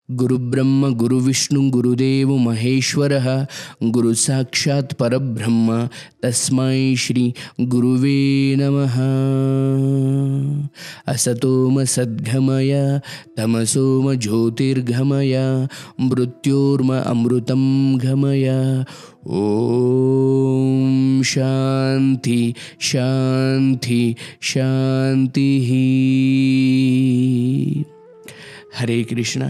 ಗುರುಬ್ರಹ್ಮ ಗುರುವಿಷ್ಣು ಗುರುದೇವ ಮಹೇಶ್ವರ ಗುರು ಸಾಕ್ಷಾತ್ ಪರಬ್ರಹ್ಮ ತಸ್ಮೈ ಶ್ರೀ ಗುರುವೇ ನಮಃ ಅಸತೋಮ ಸದ್ಗಮಯ ತಮಸೋಮ ಜ್ಯೋತಿರ್ಗಮಯ ಮೃತ್ಯೋರ್ಮ ಅಮೃತಂ ಗಮಯ ಓಂ ಶಾಂತಿ ಶಾಂತಿ ಶಾಂತಿ ಹರೇ ಕೃಷ್ಣ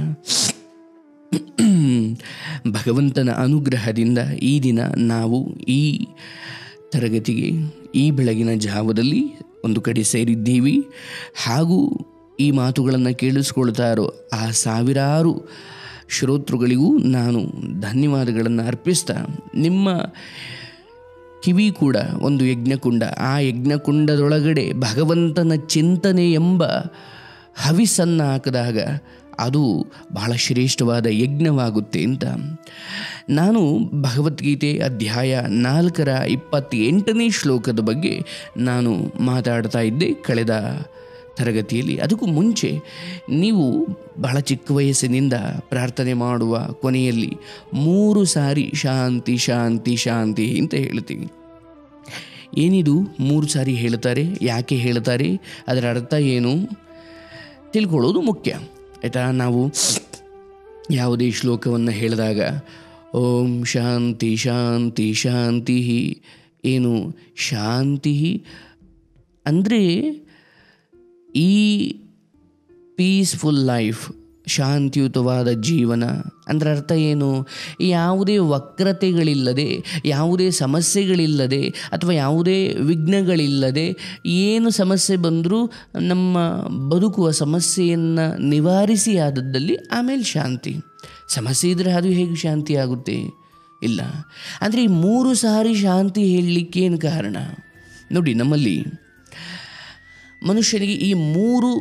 ಭಗವಂತನ ಅನುಗ್ರಹದಿಂದ ಈ ದಿನ ನಾವು ಈ ತರಗತಿಗೆ ಈ ಬೆಳಗಿನ ಜಾವದಲ್ಲಿ ಒಂದು ಕಡೆ ಸೇರಿದ್ದೀವಿ ಹಾಗೂ ಈ ಮಾತುಗಳನ್ನು ಕೇಳಿಸ್ಕೊಳ್ತಾ ಇರೋ ಆ ಸಾವಿರಾರು ಶ್ರೋತೃಗಳಿಗೂ ನಾನು ಧನ್ಯವಾದಗಳನ್ನು ಅರ್ಪಿಸ್ತಾ ನಿಮ್ಮ ಕಿವಿ ಕೂಡ ಒಂದು ಯಜ್ಞಕುಂಡ ಆ ಯಜ್ಞಕುಂಡದೊಳಗಡೆ ಭಗವಂತನ ಚಿಂತನೆ ಎಂಬ ಹವಿಸನ್ನು ಹಾಕಿದಾಗ ಅದು ಬಹಳ ಶ್ರೇಷ್ಠವಾದ ಯಜ್ಞವಾಗುತ್ತೆ ಅಂತ ನಾನು ಭಗವದ್ಗೀತೆ ಅಧ್ಯಾಯ ನಾಲ್ಕರ ಇಪ್ಪತ್ತೆಂಟನೇ ಶ್ಲೋಕದ ಬಗ್ಗೆ ನಾನು ಮಾತಾಡ್ತಾ ಇದ್ದೆ ಕಳೆದ ತರಗತಿಯಲ್ಲಿ ಅದಕ್ಕೂ ಮುಂಚೆ ನೀವು ಬಹಳ ಚಿಕ್ಕ ವಯಸ್ಸಿನಿಂದ ಪ್ರಾರ್ಥನೆ ಮಾಡುವ ಕೊನೆಯಲ್ಲಿ ಮೂರು ಸಾರಿ ಶಾಂತಿ ಶಾಂತಿ ಶಾಂತಿ ಅಂತ ಹೇಳ್ತೀವಿ ಏನಿದು ಮೂರು ಸಾರಿ ಹೇಳ್ತಾರೆ ಯಾಕೆ ಹೇಳ್ತಾರೆ ಅದರ ಅರ್ಥ ಏನು ತಿಳ್ಕೊಳ್ಳೋದು ಮುಖ್ಯ ಆಯಿತಾ ನಾವು ಯಾವುದೇ ಶ್ಲೋಕವನ್ನು ಹೇಳಿದಾಗ ಓಂ ಶಾಂತಿ ಶಾಂತಿ ಶಾಂತಿ ಏನು ಶಾಂತಿ ಅಂದರೆ ಈ ಪೀಸ್ಫುಲ್ ಲೈಫ್ ಶಾಂತಿಯುತವಾದ ಜೀವನ ಅಂದರೆ ಅರ್ಥ ಏನು ಯಾವುದೇ ವಕ್ರತೆಗಳಿಲ್ಲದೆ ಯಾವುದೇ ಸಮಸ್ಯೆಗಳಿಲ್ಲದೆ ಅಥವಾ ಯಾವುದೇ ವಿಘ್ನಗಳಿಲ್ಲದೆ ಏನು ಸಮಸ್ಯೆ ಬಂದರೂ ನಮ್ಮ ಬದುಕುವ ಸಮಸ್ಯೆಯನ್ನು ನಿವಾರಿಸಿ ಆದದ್ದಲ್ಲಿ ಆಮೇಲೆ ಶಾಂತಿ ಸಮಸ್ಯೆ ಇದ್ದರೆ ಅದು ಹೇಗೆ ಶಾಂತಿ ಆಗುತ್ತೆ ಇಲ್ಲ ಅಂದರೆ ಈ ಮೂರು ಸಾರಿ ಶಾಂತಿ ಹೇಳಲಿಕ್ಕೆ ಏನು ಕಾರಣ ನೋಡಿ ನಮ್ಮಲ್ಲಿ ಮನುಷ್ಯನಿಗೆ ಈ ಮೂರು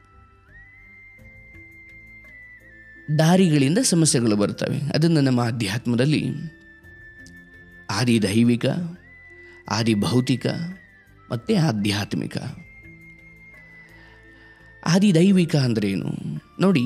ದಾರಿಗಳಿಂದ ಸಮಸ್ಯೆಗಳು ಬರ್ತವೆ ಅದನ್ನು ನಮ್ಮ ಅಧ್ಯಾತ್ಮದಲ್ಲಿ ಆದಿ ದೈವಿಕ ಆದಿ ಭೌತಿಕ ಮತ್ತು ಆಧ್ಯಾತ್ಮಿಕ ಆದಿ ದೈವಿಕ ಅಂದ್ರೇನು ನೋಡಿ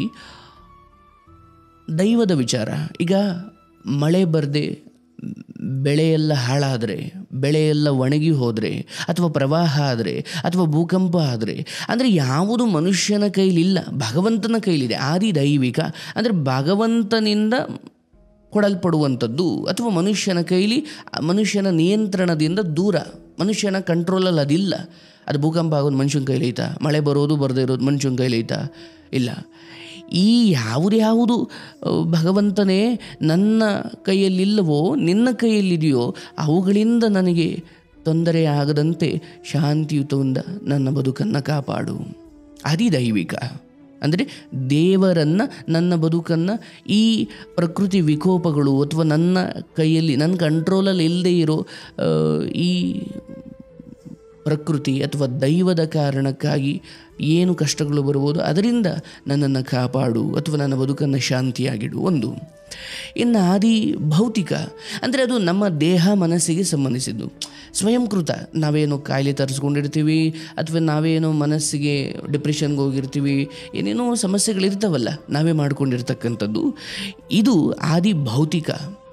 ದೈವದ ವಿಚಾರ ಈಗ ಮಳೆ ಬರದೆ ಬೆಳೆಯೆಲ್ಲ ಹಾಳಾದರೆ ಬೆಳೆಯೆಲ್ಲ ಒಣಗಿ ಹೋದರೆ ಅಥವಾ ಪ್ರವಾಹ ಆದರೆ ಅಥವಾ ಭೂಕಂಪ ಆದರೆ ಅಂದರೆ ಯಾವುದು ಮನುಷ್ಯನ ಕೈಲಿಲ್ಲ ಭಗವಂತನ ಕೈಲಿದೆ ಆದಿ ದೈವಿಕ ಅಂದರೆ ಭಗವಂತನಿಂದ ಕೊಡಲ್ಪಡುವಂಥದ್ದು ಅಥವಾ ಮನುಷ್ಯನ ಕೈಲಿ ಮನುಷ್ಯನ ನಿಯಂತ್ರಣದಿಂದ ದೂರ ಮನುಷ್ಯನ ಕಂಟ್ರೋಲಲ್ಲಿ ಅದಿಲ್ಲ ಅದು ಭೂಕಂಪ ಆಗೋದು ಮನುಷ್ಯನ ಕೈಲಿ ಐತಾ ಮಳೆ ಬರೋದು ಬರದೇ ಇರೋದು ಮನುಷ್ಯನ ಕೈಲಿ ಐತಾ ಇಲ್ಲ ಈ ಯಾವುದ್ಯಾವುದು ಭಗವಂತನೇ ನನ್ನ ಕೈಯಲ್ಲಿಲ್ಲವೋ ನಿನ್ನ ಕೈಯಲ್ಲಿದೆಯೋ ಅವುಗಳಿಂದ ನನಗೆ ತೊಂದರೆ ಆಗದಂತೆ ಶಾಂತಿಯುತದಿಂದ ನನ್ನ ಬದುಕನ್ನು ಕಾಪಾಡು ಅದಿ ದೈವಿಕ ಅಂದರೆ ದೇವರನ್ನು ನನ್ನ ಬದುಕನ್ನು ಈ ಪ್ರಕೃತಿ ವಿಕೋಪಗಳು ಅಥವಾ ನನ್ನ ಕೈಯಲ್ಲಿ ನನ್ನ ಕಂಟ್ರೋಲಲ್ಲಿ ಇಲ್ಲದೆ ಇರೋ ಈ ಪ್ರಕೃತಿ ಅಥವಾ ದೈವದ ಕಾರಣಕ್ಕಾಗಿ ಏನು ಕಷ್ಟಗಳು ಬರ್ಬೋದು ಅದರಿಂದ ನನ್ನನ್ನು ಕಾಪಾಡು ಅಥವಾ ನನ್ನ ಬದುಕನ್ನು ಶಾಂತಿಯಾಗಿಡು ಒಂದು ಇನ್ನು ಆದಿ ಭೌತಿಕ ಅಂದರೆ ಅದು ನಮ್ಮ ದೇಹ ಮನಸ್ಸಿಗೆ ಸಂಬಂಧಿಸಿದ್ದು ಸ್ವಯಂಕೃತ ನಾವೇನೋ ಕಾಯಿಲೆ ತರಿಸ್ಕೊಂಡಿರ್ತೀವಿ ಅಥವಾ ನಾವೇನೋ ಮನಸ್ಸಿಗೆ ಡಿಪ್ರೆಷನ್ಗೆ ಹೋಗಿರ್ತೀವಿ ಏನೇನೋ ಸಮಸ್ಯೆಗಳಿರ್ತಾವಲ್ಲ ನಾವೇ ಮಾಡ್ಕೊಂಡಿರ್ತಕ್ಕಂಥದ್ದು ಇದು ಆದಿ ಭೌತಿಕ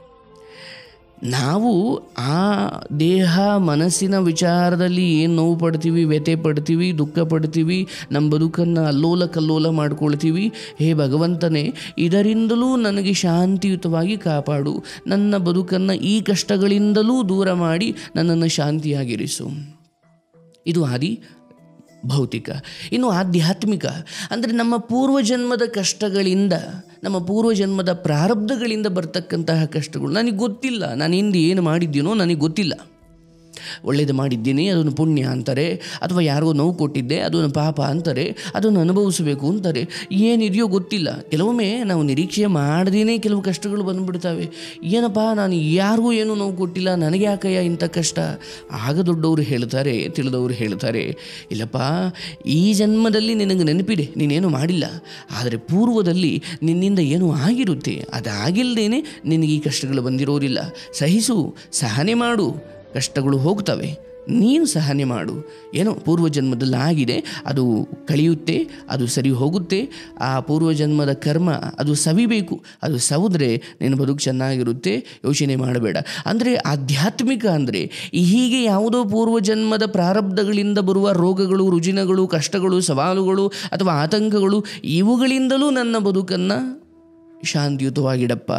ನಾವು ಆ ದೇಹ ಮನಸ್ಸಿನ ವಿಚಾರದಲ್ಲಿ ಏನು ನೋವು ಪಡ್ತೀವಿ ವ್ಯಥೆ ಪಡ್ತೀವಿ ದುಃಖ ಪಡ್ತೀವಿ ನಮ್ಮ ಬದುಕನ್ನು ಅಲ್ಲೋಲ ಕಲ್ಲೋಲ ಮಾಡ್ಕೊಳ್ತೀವಿ ಹೇ ಭಗವಂತನೇ ಇದರಿಂದಲೂ ನನಗೆ ಶಾಂತಿಯುತವಾಗಿ ಕಾಪಾಡು ನನ್ನ ಬದುಕನ್ನು ಈ ಕಷ್ಟಗಳಿಂದಲೂ ದೂರ ಮಾಡಿ ನನ್ನನ್ನು ಶಾಂತಿಯಾಗಿರಿಸು ಇದು ಆದಿ ಭೌತಿಕ ಇನ್ನು ಆಧ್ಯಾತ್ಮಿಕ ಅಂದರೆ ನಮ್ಮ ಪೂರ್ವಜನ್ಮದ ಕಷ್ಟಗಳಿಂದ ನಮ್ಮ ಪೂರ್ವಜನ್ಮದ ಪ್ರಾರಬ್ಧಗಳಿಂದ ಬರ್ತಕ್ಕಂತಹ ಕಷ್ಟಗಳು ನನಗೆ ಗೊತ್ತಿಲ್ಲ ನಾನು ಹಿಂದೆ ಏನು ಮಾಡಿದ್ದೀನೋ ನನಗೆ ಗೊತ್ತಿಲ್ಲ ಒಳ್ಳೇದು ಮಾಡಿದ್ದೀನಿ ಅದನ್ನು ಪುಣ್ಯ ಅಂತಾರೆ ಅಥವಾ ಯಾರಿಗೋ ನೋವು ಕೊಟ್ಟಿದ್ದೆ ಅದನ್ನು ಪಾಪ ಅಂತಾರೆ ಅದನ್ನು ಅನುಭವಿಸಬೇಕು ಅಂತಾರೆ ಏನಿದೆಯೋ ಗೊತ್ತಿಲ್ಲ ಕೆಲವೊಮ್ಮೆ ನಾವು ನಿರೀಕ್ಷೆ ಮಾಡ್ದೇ ಕೆಲವು ಕಷ್ಟಗಳು ಬಂದುಬಿಡ್ತವೆ ಏನಪ್ಪ ನಾನು ಯಾರಿಗೂ ಏನೂ ನೋವು ಕೊಟ್ಟಿಲ್ಲ ನನಗೆ ಯಾಕಯ್ಯ ಇಂಥ ಕಷ್ಟ ಆಗ ದೊಡ್ಡವರು ಹೇಳ್ತಾರೆ ತಿಳಿದವರು ಹೇಳ್ತಾರೆ ಇಲ್ಲಪ್ಪ ಈ ಜನ್ಮದಲ್ಲಿ ನಿನಗೆ ನೆನಪಿದೆ ನೀನೇನು ಮಾಡಿಲ್ಲ ಆದರೆ ಪೂರ್ವದಲ್ಲಿ ನಿನ್ನಿಂದ ಏನೂ ಆಗಿರುತ್ತೆ ಅದಾಗಿಲ್ಲದೇನೆ ನಿನಗೆ ಈ ಕಷ್ಟಗಳು ಬಂದಿರೋದಿಲ್ಲ ಸಹಿಸು ಸಹನೆ ಮಾಡು ಕಷ್ಟಗಳು ಹೋಗ್ತವೆ ನೀನು ಸಹನೆ ಮಾಡು ಏನೋ ಪೂರ್ವಜನ್ಮದಲ್ಲಿ ಆಗಿದೆ ಅದು ಕಳೆಯುತ್ತೆ ಅದು ಸರಿ ಹೋಗುತ್ತೆ ಆ ಪೂರ್ವಜನ್ಮದ ಕರ್ಮ ಅದು ಸವಿಬೇಕು ಅದು ಸವಿದ್ರೆ ನಿನ್ನ ಬದುಕು ಚೆನ್ನಾಗಿರುತ್ತೆ ಯೋಚನೆ ಮಾಡಬೇಡ ಅಂದರೆ ಆಧ್ಯಾತ್ಮಿಕ ಅಂದರೆ ಹೀಗೆ ಯಾವುದೋ ಪೂರ್ವಜನ್ಮದ ಪ್ರಾರಬ್ಧಗಳಿಂದ ಬರುವ ರೋಗಗಳು ರುಜಿನಗಳು ಕಷ್ಟಗಳು ಸವಾಲುಗಳು ಅಥವಾ ಆತಂಕಗಳು ಇವುಗಳಿಂದಲೂ ನನ್ನ ಬದುಕನ್ನು ಶಾಂತಿಯುತವಾಗಿಡಪ್ಪ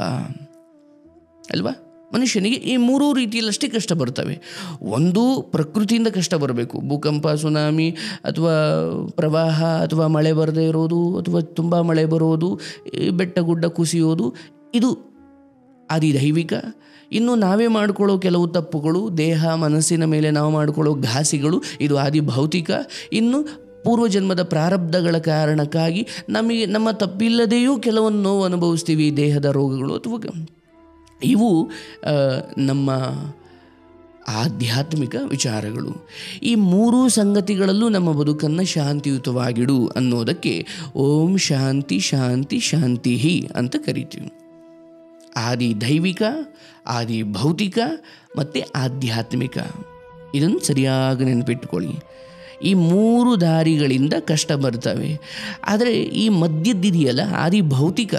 ಅಲ್ವಾ ಮನುಷ್ಯನಿಗೆ ಈ ಮೂರೂ ರೀತಿಯಲ್ಲಷ್ಟೇ ಕಷ್ಟ ಬರ್ತವೆ ಒಂದು ಪ್ರಕೃತಿಯಿಂದ ಕಷ್ಟ ಬರಬೇಕು ಭೂಕಂಪ ಸುನಾಮಿ ಅಥವಾ ಪ್ರವಾಹ ಅಥವಾ ಮಳೆ ಬರದೇ ಇರೋದು ಅಥವಾ ತುಂಬ ಮಳೆ ಬರೋದು ಈ ಬೆಟ್ಟ ಗುಡ್ಡ ಕುಸಿಯೋದು ಇದು ಆದಿ ದೈವಿಕ ಇನ್ನು ನಾವೇ ಮಾಡಿಕೊಳ್ಳೋ ಕೆಲವು ತಪ್ಪುಗಳು ದೇಹ ಮನಸ್ಸಿನ ಮೇಲೆ ನಾವು ಮಾಡಿಕೊಳ್ಳೋ ಘಾಸಿಗಳು ಇದು ಆದಿ ಭೌತಿಕ ಇನ್ನು ಪೂರ್ವಜನ್ಮದ ಪ್ರಾರಬ್ಧಗಳ ಕಾರಣಕ್ಕಾಗಿ ನಮಗೆ ನಮ್ಮ ತಪ್ಪಿಲ್ಲದೆಯೂ ಕೆಲವೊಂದು ನೋವು ಅನುಭವಿಸ್ತೀವಿ ದೇಹದ ರೋಗಗಳು ಅಥವಾ ಇವು ಆ, ನಮ್ಮ ಆಧ್ಯಾತ್ಮಿಕ ವಿಚಾರಗಳು ಈ ಮೂರೂ ಸಂಗತಿಗಳಲ್ಲೂ ನಮ್ಮ ಬದುಕನ್ನು ಶಾಂತಿಯುತವಾಗಿಡು ಅನ್ನೋದಕ್ಕೆ ಓಂ ಶಾಂತಿ ಶಾಂತಿ ಶಾಂತಿ ಅಂತ ಕರಿತೀವಿ ಆದಿ ದೈವಿಕ ಆದಿ ಭೌತಿಕ ಮತ್ತು ಆಧ್ಯಾತ್ಮಿಕ ಇದನ್ನು ಸರಿಯಾಗಿ ನೆನಪಿಟ್ಕೊಳ್ಳಿ ಈ ಮೂರು ದಾರಿಗಳಿಂದ ಕಷ್ಟ ಬರ್ತವೆ ಆದರೆ ಈ ಮಧ್ಯದ್ದಿದೆಯಲ್ಲ ಆದಿ ಭೌತಿಕ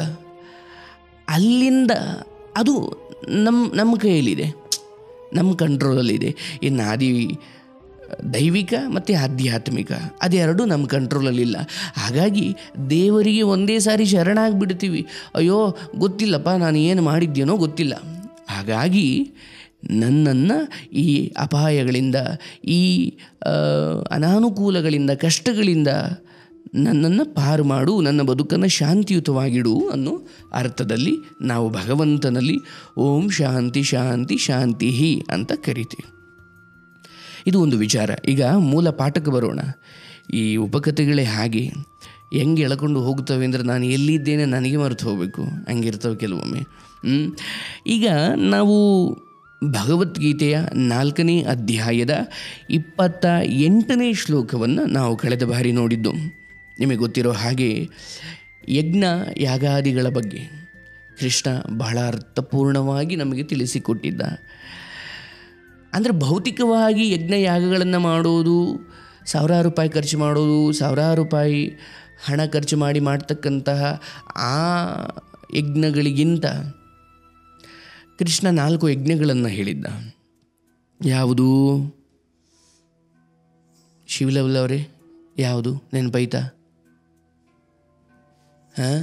ಅಲ್ಲಿಂದ ಅದು ನಮ್ಮ ನಮ್ಮ ಕೈಯಲ್ಲಿದೆ ನಮ್ಮ ಕಂಟ್ರೋಲಲ್ಲಿದೆ ಇನ್ನು ಆದಿ ದೈವಿಕ ಮತ್ತು ಆಧ್ಯಾತ್ಮಿಕ ಅದೆರಡು ನಮ್ಮ ಕಂಟ್ರೋಲಲ್ಲಿಲ್ಲ ಹಾಗಾಗಿ ದೇವರಿಗೆ ಒಂದೇ ಸಾರಿ ಶರಣಾಗ್ಬಿಡ್ತೀವಿ ಅಯ್ಯೋ ಗೊತ್ತಿಲ್ಲಪ್ಪ ನಾನು ಏನು ಮಾಡಿದ್ದೇನೋ ಗೊತ್ತಿಲ್ಲ ಹಾಗಾಗಿ ನನ್ನನ್ನು ಈ ಅಪಾಯಗಳಿಂದ ಈ ಆ, ಅನಾನುಕೂಲಗಳಿಂದ ಕಷ್ಟಗಳಿಂದ ನನ್ನನ್ನು ಪಾರು ಮಾಡು ನನ್ನ ಬದುಕನ್ನು ಶಾಂತಿಯುತವಾಗಿಡು ಅನ್ನೋ ಅರ್ಥದಲ್ಲಿ ನಾವು ಭಗವಂತನಲ್ಲಿ ಓಂ ಶಾಂತಿ ಶಾಂತಿ ಶಾಂತಿ ಅಂತ ಕರಿತೀವಿ ಇದು ಒಂದು ವಿಚಾರ ಈಗ ಮೂಲ ಪಾಠಕ್ಕೆ ಬರೋಣ ಈ ಉಪಕಥೆಗಳೇ ಹಾಗೆ ಹೆಂಗೆ ಎಳ್ಕೊಂಡು ಹೋಗ್ತವೆ ಅಂದರೆ ನಾನು ಎಲ್ಲಿದ್ದೇನೆ ನನಗೆ ಮರೆತು ಹೋಗಬೇಕು ಹಂಗಿರ್ತವೆ ಕೆಲವೊಮ್ಮೆ ಹ್ಮ್? ಈಗ ನಾವು ಭಗವದ್ಗೀತೆಯ ನಾಲ್ಕನೇ ಅಧ್ಯಾಯದ ಇಪ್ಪತ್ತ ಎಂಟನೇ ಶ್ಲೋಕವನ್ನು ನಾವು ಕಳೆದ ಬಾರಿ ನೋಡಿದ್ದು ನಿಮಗೆ ಗೊತ್ತಿರೋ ಹಾಗೆ ಯಜ್ಞ ಯಾಗಾದಿಗಳ ಬಗ್ಗೆ ಕೃಷ್ಣ ಬಹಳ ಅರ್ಥಪೂರ್ಣವಾಗಿ ನಮಗೆ ತಿಳಿಸಿಕೊಟ್ಟಿದ್ದ ಅಂದರೆ ಭೌತಿಕವಾಗಿ ಯಜ್ಞ ಯಾಗಗಳನ್ನು ಮಾಡೋದು ಸಾವಿರಾರು ರೂಪಾಯಿ ಖರ್ಚು ಮಾಡೋದು ಸಾವಿರಾರು ರೂಪಾಯಿ ಹಣ ಖರ್ಚು ಮಾಡಿ ಮಾಡ್ತಕ್ಕಂತಹ ಆ ಯಜ್ಞಗಳಿಗಿಂತ ಕೃಷ್ಣ ನಾಲ್ಕು ಯಜ್ಞಗಳನ್ನು ಹೇಳಿದ್ದ ಯಾವುದು ಶಿವಲವಲ್ ಅವರೇ ಯಾವುದು ನೆನಪೈತಾ ಹಾಂ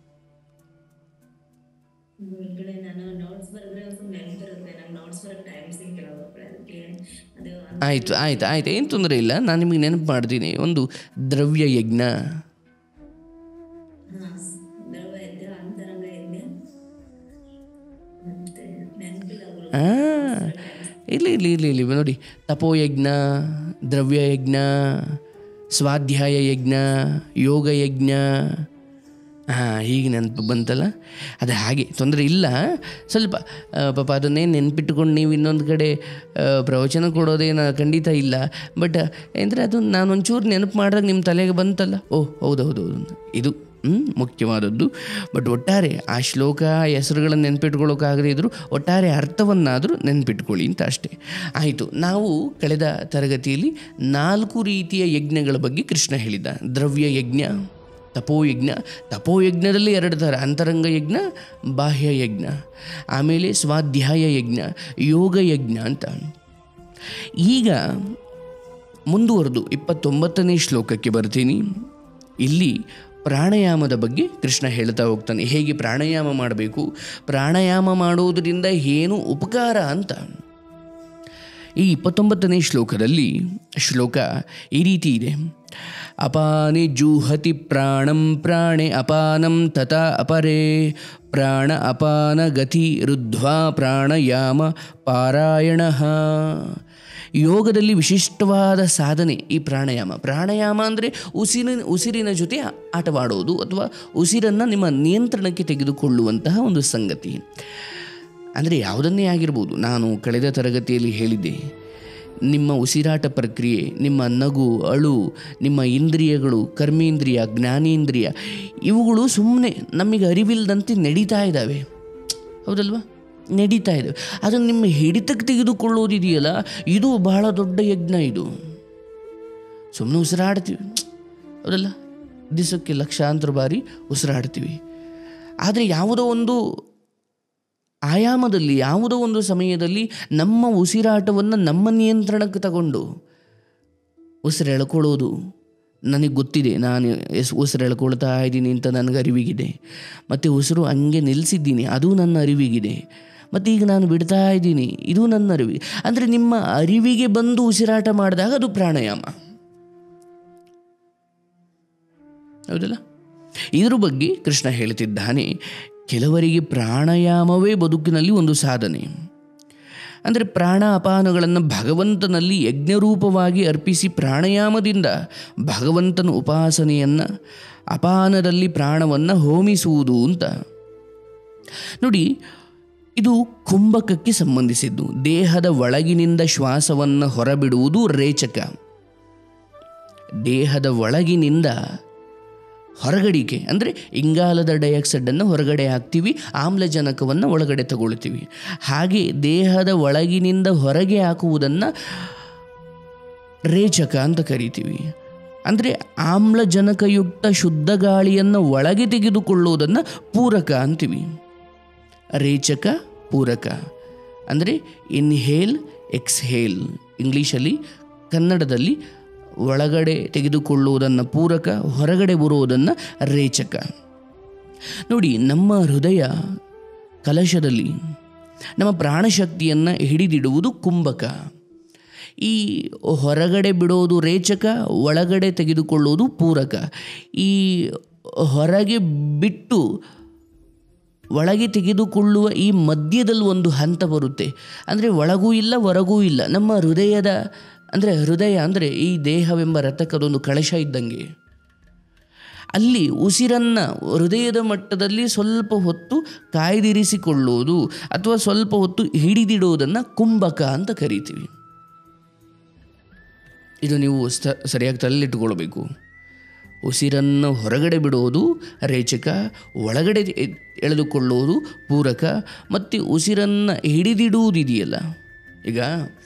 ಈ ಕಡೆ ನಾನು ನೋಟ್ಸ್ ಬರೆದ್ರೆ ಸ್ವಲ್ಪ ನೆನಪಿರುತ್ತೆ ನಂಗೆ ನೋಟ್ಸ್ ಬರೋಕ್ಕೆ ಟೈಮ್ ಸಿಕ್ಕಿಲ್ಲ ಒಬ್ಬಳೆ ಅದಕ್ಕೆ ಅದು ಆಯಿತು ಆಯ್ತು ಆಯ್ತು ಏನು ತೊಂದರೆ ಇಲ್ಲ ನಾನು ನಿಮಗೆ ನೆನಪು ಮಾಡ್ತೀನಿ ಒಂದು ದ್ರವ್ಯ ಯಜ್ಞ ಹಾಂ ದ್ರವ ಇದ್ದೆ ಅಂತರಂಗ ಇದ್ದೆ ಮತ್ತೆ ನೆನಪಿಲ್ಲ ಗುರು ಆ, ಇಲ್ಲಿ ಇಲ್ಲಿ ಇಲ್ಲಿ ಇಲ್ಲಿ ನೋಡಿ ತಪೋಯಜ್ಞ ದ್ರವ್ಯಯಜ್ಞ ಸ್ವಾಧ್ಯಾಯ ಯಜ್ಞ ಯೋಗ ಯಜ್ಞ ಹಾಂ ಹೀಗೆ ನೆನಪು ಬಂತಲ್ಲ ಅದು ಹಾಗೆ ತೊಂದರೆ ಇಲ್ಲ ಸ್ವಲ್ಪ ಆ, ಪಾಪ ಅದನ್ನೇ ನೆನ್ಪಿಟ್ಕೊಂಡು ನೀವು ಇನ್ನೊಂದು ಕಡೆ ಆ, ಪ್ರವಚನ ಕೊಡೋದೇನು ಖಂಡಿತ ಇಲ್ಲ ಬಟ್ ಅಂದರೆ ಅದು ನಾನು ಒಂಚೂರು ನೆನಪು ಮಾಡಿದಾಗ ನಿಮ್ಮ ತಲೆಗೆ ಬಂತಲ್ಲ ಓ ಹೌದು ಹೌದು ಹೌದು ಇದು ಹ್ಮ್, ಮುಖ್ಯವಾದದ್ದು ಬಟ್ ಒಟ್ಟಾರೆ ಆ ಶ್ಲೋಕ ಹೆಸರುಗಳನ್ನು ನೆನ್ಪಿಟ್ಕೊಳ್ಳೋಕ್ಕಾಗದೇ ಇದ್ದರೂ ಒಟ್ಟಾರೆ ಅರ್ಥವನ್ನಾದರೂ ನೆನ್ಪಿಟ್ಕೊಳ್ಳಿ ಅಂತ ಅಷ್ಟೇ ಆಯಿತು ನಾವು ಕಳೆದ ತರಗತಿಯಲ್ಲಿ ನಾಲ್ಕು ರೀತಿಯ ಯಜ್ಞಗಳ ಬಗ್ಗೆ ಕೃಷ್ಣ ಹೇಳಿದ ದ್ರವ್ಯ ಯಜ್ಞ ತಪೋಯಜ್ಞ ತಪೋಯಜ್ಞದಲ್ಲಿ ಎರಡು ಥರ ಅಂತರಂಗ ಯಜ್ಞ ಬಾಹ್ಯ ಯಜ್ಞ ಆಮೇಲೆ ಸ್ವಾಧ್ಯಾಯ ಯಜ್ಞ ಯೋಗ ಯಜ್ಞ ಅಂತ ಈಗ ಮುಂದುವರೆದು ಇಪ್ಪತ್ತೊಂಬತ್ತನೇ ಶ್ಲೋಕಕ್ಕೆ ಬರ್ತೀನಿ ಇಲ್ಲಿ ಪ್ರಾಣಾಯಾಮದ ಬಗ್ಗೆ ಕೃಷ್ಣ ಹೇಳ್ತಾ ಹೋಗ್ತಾನೆ ಹೇಗೆ ಪ್ರಾಣಾಯಾಮ ಮಾಡಬೇಕು ಪ್ರಾಣಾಯಾಮ ಮಾಡೋದರಿಂದ ಏನು ಉಪಕಾರ ಅಂತ ಈ ಇಪ್ಪತ್ತೊಂಬತ್ತನೇ ಶ್ಲೋಕದಲ್ಲಿ ಶ್ಲೋಕ ಈ ರೀತಿ ಇದೆ ಅಪಾನೆ ಜೂಹತಿ ಪ್ರಾಣಂ ಪ್ರಾಣೆ ಅಪಾನಂ ತಥಾ ಅಪರೇ ಪ್ರಾಣ ಅಪಾನ ಗತಿ ರುದ್ಧ್ವಾ ಪ್ರಾಣಾಯಾಮ ಪಾರಾಯಣ ಯೋಗದಲ್ಲಿ ವಿಶಿಷ್ಟವಾದ ಸಾಧನೆ ಈ ಪ್ರಾಣಾಯಾಮ ಪ್ರಾಣಾಯಾಮ ಅಂದರೆ ಉಸಿರಿನ ಉಸಿರಿನ ಜೊತೆ ಆಟವಾಡೋದು ಅಥವಾ ಉಸಿರನ್ನು ನಿಮ್ಮ ನಿಯಂತ್ರಣಕ್ಕೆ ತೆಗೆದುಕೊಳ್ಳುವಂತಹ ಒಂದು ಸಂಗತಿ ಅಂದರೆ ಯಾವುದನ್ನೇ ಆಗಿರ್ಬೋದು ನಾನು ಕಳೆದ ತರಗತಿಯಲ್ಲಿ ಹೇಳಿದ್ದೆ ನಿಮ್ಮ ಉಸಿರಾಟ ಪ್ರಕ್ರಿಯೆ ನಿಮ್ಮ ನಗು ಅಳು ನಿಮ್ಮ ಇಂದ್ರಿಯಗಳು ಕರ್ಮೇಂದ್ರಿಯ ಜ್ಞಾನೇಂದ್ರಿಯ ಇವುಗಳು ಸುಮ್ಮನೆ ನಮಗೆ ಅರಿವಿಲ್ಲದಂತೆ ನಡೀತಾ ಇದ್ದಾವೆ ಹೌದಲ್ವಾ ನಡೀತಾ ಇದೆ ಅದನ್ನು ನಿಮ್ಮ ಹಿಡಿತಕ್ಕೆ ತೆಗೆದುಕೊಳ್ಳೋದಿದೆಯಲ್ಲ ಇದು ಬಹಳ ದೊಡ್ಡ ಯಜ್ಞ ಇದು ಸುಮ್ಮನೆ ಉಸಿರಾಡ್ತೀವಿ ಹೌದಲ್ಲ ದಿವಸಕ್ಕೆ ಲಕ್ಷಾಂತರ ಬಾರಿ ಉಸಿರಾಡ್ತೀವಿ ಆದರೆ ಯಾವುದೋ ಒಂದು ಆಯಾಮದಲ್ಲಿ ಯಾವುದೋ ಒಂದು ಸಮಯದಲ್ಲಿ ನಮ್ಮ ಉಸಿರಾಟವನ್ನು ನಮ್ಮ ನಿಯಂತ್ರಣಕ್ಕೆ ತಗೊಂಡು ಉಸಿರು ಎಳ್ಕೊಳ್ಳೋದು ನನಗೆ ಗೊತ್ತಿದೆ ನಾನು ಎಸ್ ಉಸಿರು ಎಳ್ಕೊಳ್ತಾ ಇದ್ದೀನಿ ಅಂತ ನನಗೆ ಅರಿವಿಗಿದೆ ಮತ್ತು ಉಸಿರು ಹಂಗೆ ನಿಲ್ಲಿಸಿದ್ದೀನಿ ಅದು ನನ್ನ ಅರಿವಿಗಿದೆ ಮತ್ತು ಈಗ ನಾನು ಬಿಡ್ತಾ ಇದ್ದೀನಿ ಇದು ನನ್ನ ಅರಿವಿ ಅಂದರೆ ನಿಮ್ಮ ಅರಿವಿಗೆ ಬಂದು ಉಸಿರಾಟ ಮಾಡಿದಾಗ ಅದು ಪ್ರಾಣಾಯಾಮ ಹೌದಲ್ಲ ಇದ್ರ ಬಗ್ಗೆ ಕೃಷ್ಣ ಹೇಳ್ತಿದ್ದಾನೆ ಕೆಲವರಿಗೆ ಪ್ರಾಣಾಯಾಮವೇ ಬದುಕಿನಲ್ಲಿ ಒಂದು ಸಾಧನೆ ಅಂದರೆ ಪ್ರಾಣ ಅಪಾನಗಳನ್ನು ಭಗವಂತನಲ್ಲಿ ಯಜ್ಞರೂಪವಾಗಿ ಅರ್ಪಿಸಿ ಪ್ರಾಣಾಯಾಮದಿಂದ ಭಗವಂತನ ಉಪಾಸನೆಯನ್ನು ಅಪಾನದಲ್ಲಿ ಪ್ರಾಣವನ್ನು ಹೋಮಿಸುವುದು ಅಂತ ನೋಡಿ ಇದು ಕುಂಭಕಕ್ಕೆ ಸಂಬಂಧಿಸಿದ್ದು ದೇಹದ ಒಳಗಿನಿಂದ ಶ್ವಾಸವನ್ನು ಹೊರಬಿಡುವುದು ರೇಚಕ ದೇಹದ ಒಳಗಿನಿಂದ ಹೊರಗಡಿಕೆ ಅಂದರೆ ಇಂಗಾಲದ ಡೈಆಕ್ಸೈಡನ್ನು ಹೊರಗಡೆ ಹಾಕ್ತೀವಿ ಆಮ್ಲಜನಕವನ್ನು ಒಳಗಡೆ ತಗೊಳ್ತೀವಿ ಹಾಗೆ ದೇಹದ ಒಳಗಿನಿಂದ ಹೊರಗೆ ಹಾಕುವುದನ್ನು ರೇಚಕ ಅಂತ ಕರಿತೀವಿ ಅಂದರೆ ಆಮ್ಲಜನಕಯುಕ್ತ ಶುದ್ಧ ಗಾಳಿಯನ್ನು ಒಳಗೆ ತೆಗೆದುಕೊಳ್ಳುವುದನ್ನು ಪೂರಕ ಅಂತೀವಿ ರೇಚಕ ಪೂರಕ ಅಂದರೆ ಇನ್ಹೇಲ್ ಎಕ್ಸ್ಹೇಲ್ ಇಂಗ್ಲೀಷಲ್ಲಿ ಕನ್ನಡದಲ್ಲಿ ಒಳಗಡೆ ತೆಗೆದುಕೊಳ್ಳುವುದನ್ನು ಪೂರಕ ಹೊರಗಡೆ ಬರುವುದನ್ನು ರೇಚಕ ನೋಡಿ ನಮ್ಮ ಹೃದಯ ಕಲಶದಲ್ಲಿ ನಮ್ಮ ಪ್ರಾಣಶಕ್ತಿಯನ್ನು ಹಿಡಿದಿಡುವುದು ಕುಂಭಕ ಈ ಹೊರಗಡೆ ಬಿಡೋದು ರೇಚಕ ಒಳಗಡೆ ತೆಗೆದುಕೊಳ್ಳುವುದು ಪೂರಕ ಈ ಹೊರಗೆ ಬಿಟ್ಟು ಒಳಗೆ ತೆಗೆದುಕೊಳ್ಳುವ ಈ ಮಧ್ಯದಲ್ಲಿ ಒಂದು ಹಂತ ಬರುತ್ತೆ ಅಂದರೆ ಒಳಗೂ ಇಲ್ಲ ಹೊರಗೂ ಇಲ್ಲ ನಮ್ಮ ಹೃದಯದ ಅಂದರೆ ಹೃದಯ ಅಂದರೆ ಈ ದೇಹವೆಂಬ ರಥಕದೊಂದು ಕಳಶ ಇದ್ದಂಗೆ ಅಲ್ಲಿ ಉಸಿರನ್ನು ಹೃದಯದ ಮಟ್ಟದಲ್ಲಿ ಸ್ವಲ್ಪ ಹೊತ್ತು ಕಾಯ್ದಿರಿಸಿಕೊಳ್ಳುವುದು ಅಥವಾ ಸ್ವಲ್ಪ ಹೊತ್ತು ಹಿಡಿದಿಡುವುದನ್ನು ಕುಂಭಕ ಅಂತ ಕರಿತೀವಿ ಇದು ನೀವು ಸ ಸರಿಯಾಗಿ ತಲೆಲಿಟ್ಟುಕೊಳ್ಬೇಕು ಉಸಿರನ್ನು ಹೊರಗಡೆ ಬಿಡುವುದು ರೇಚಕ ಒಳಗಡೆ ಎ- ಎಳೆದುಕೊಳ್ಳುವುದು ಪೂರಕ ಮತ್ತು ಉಸಿರನ್ನು ಹಿಡಿದಿಡುವುದಿದೆಯಲ್ಲ ಈಗ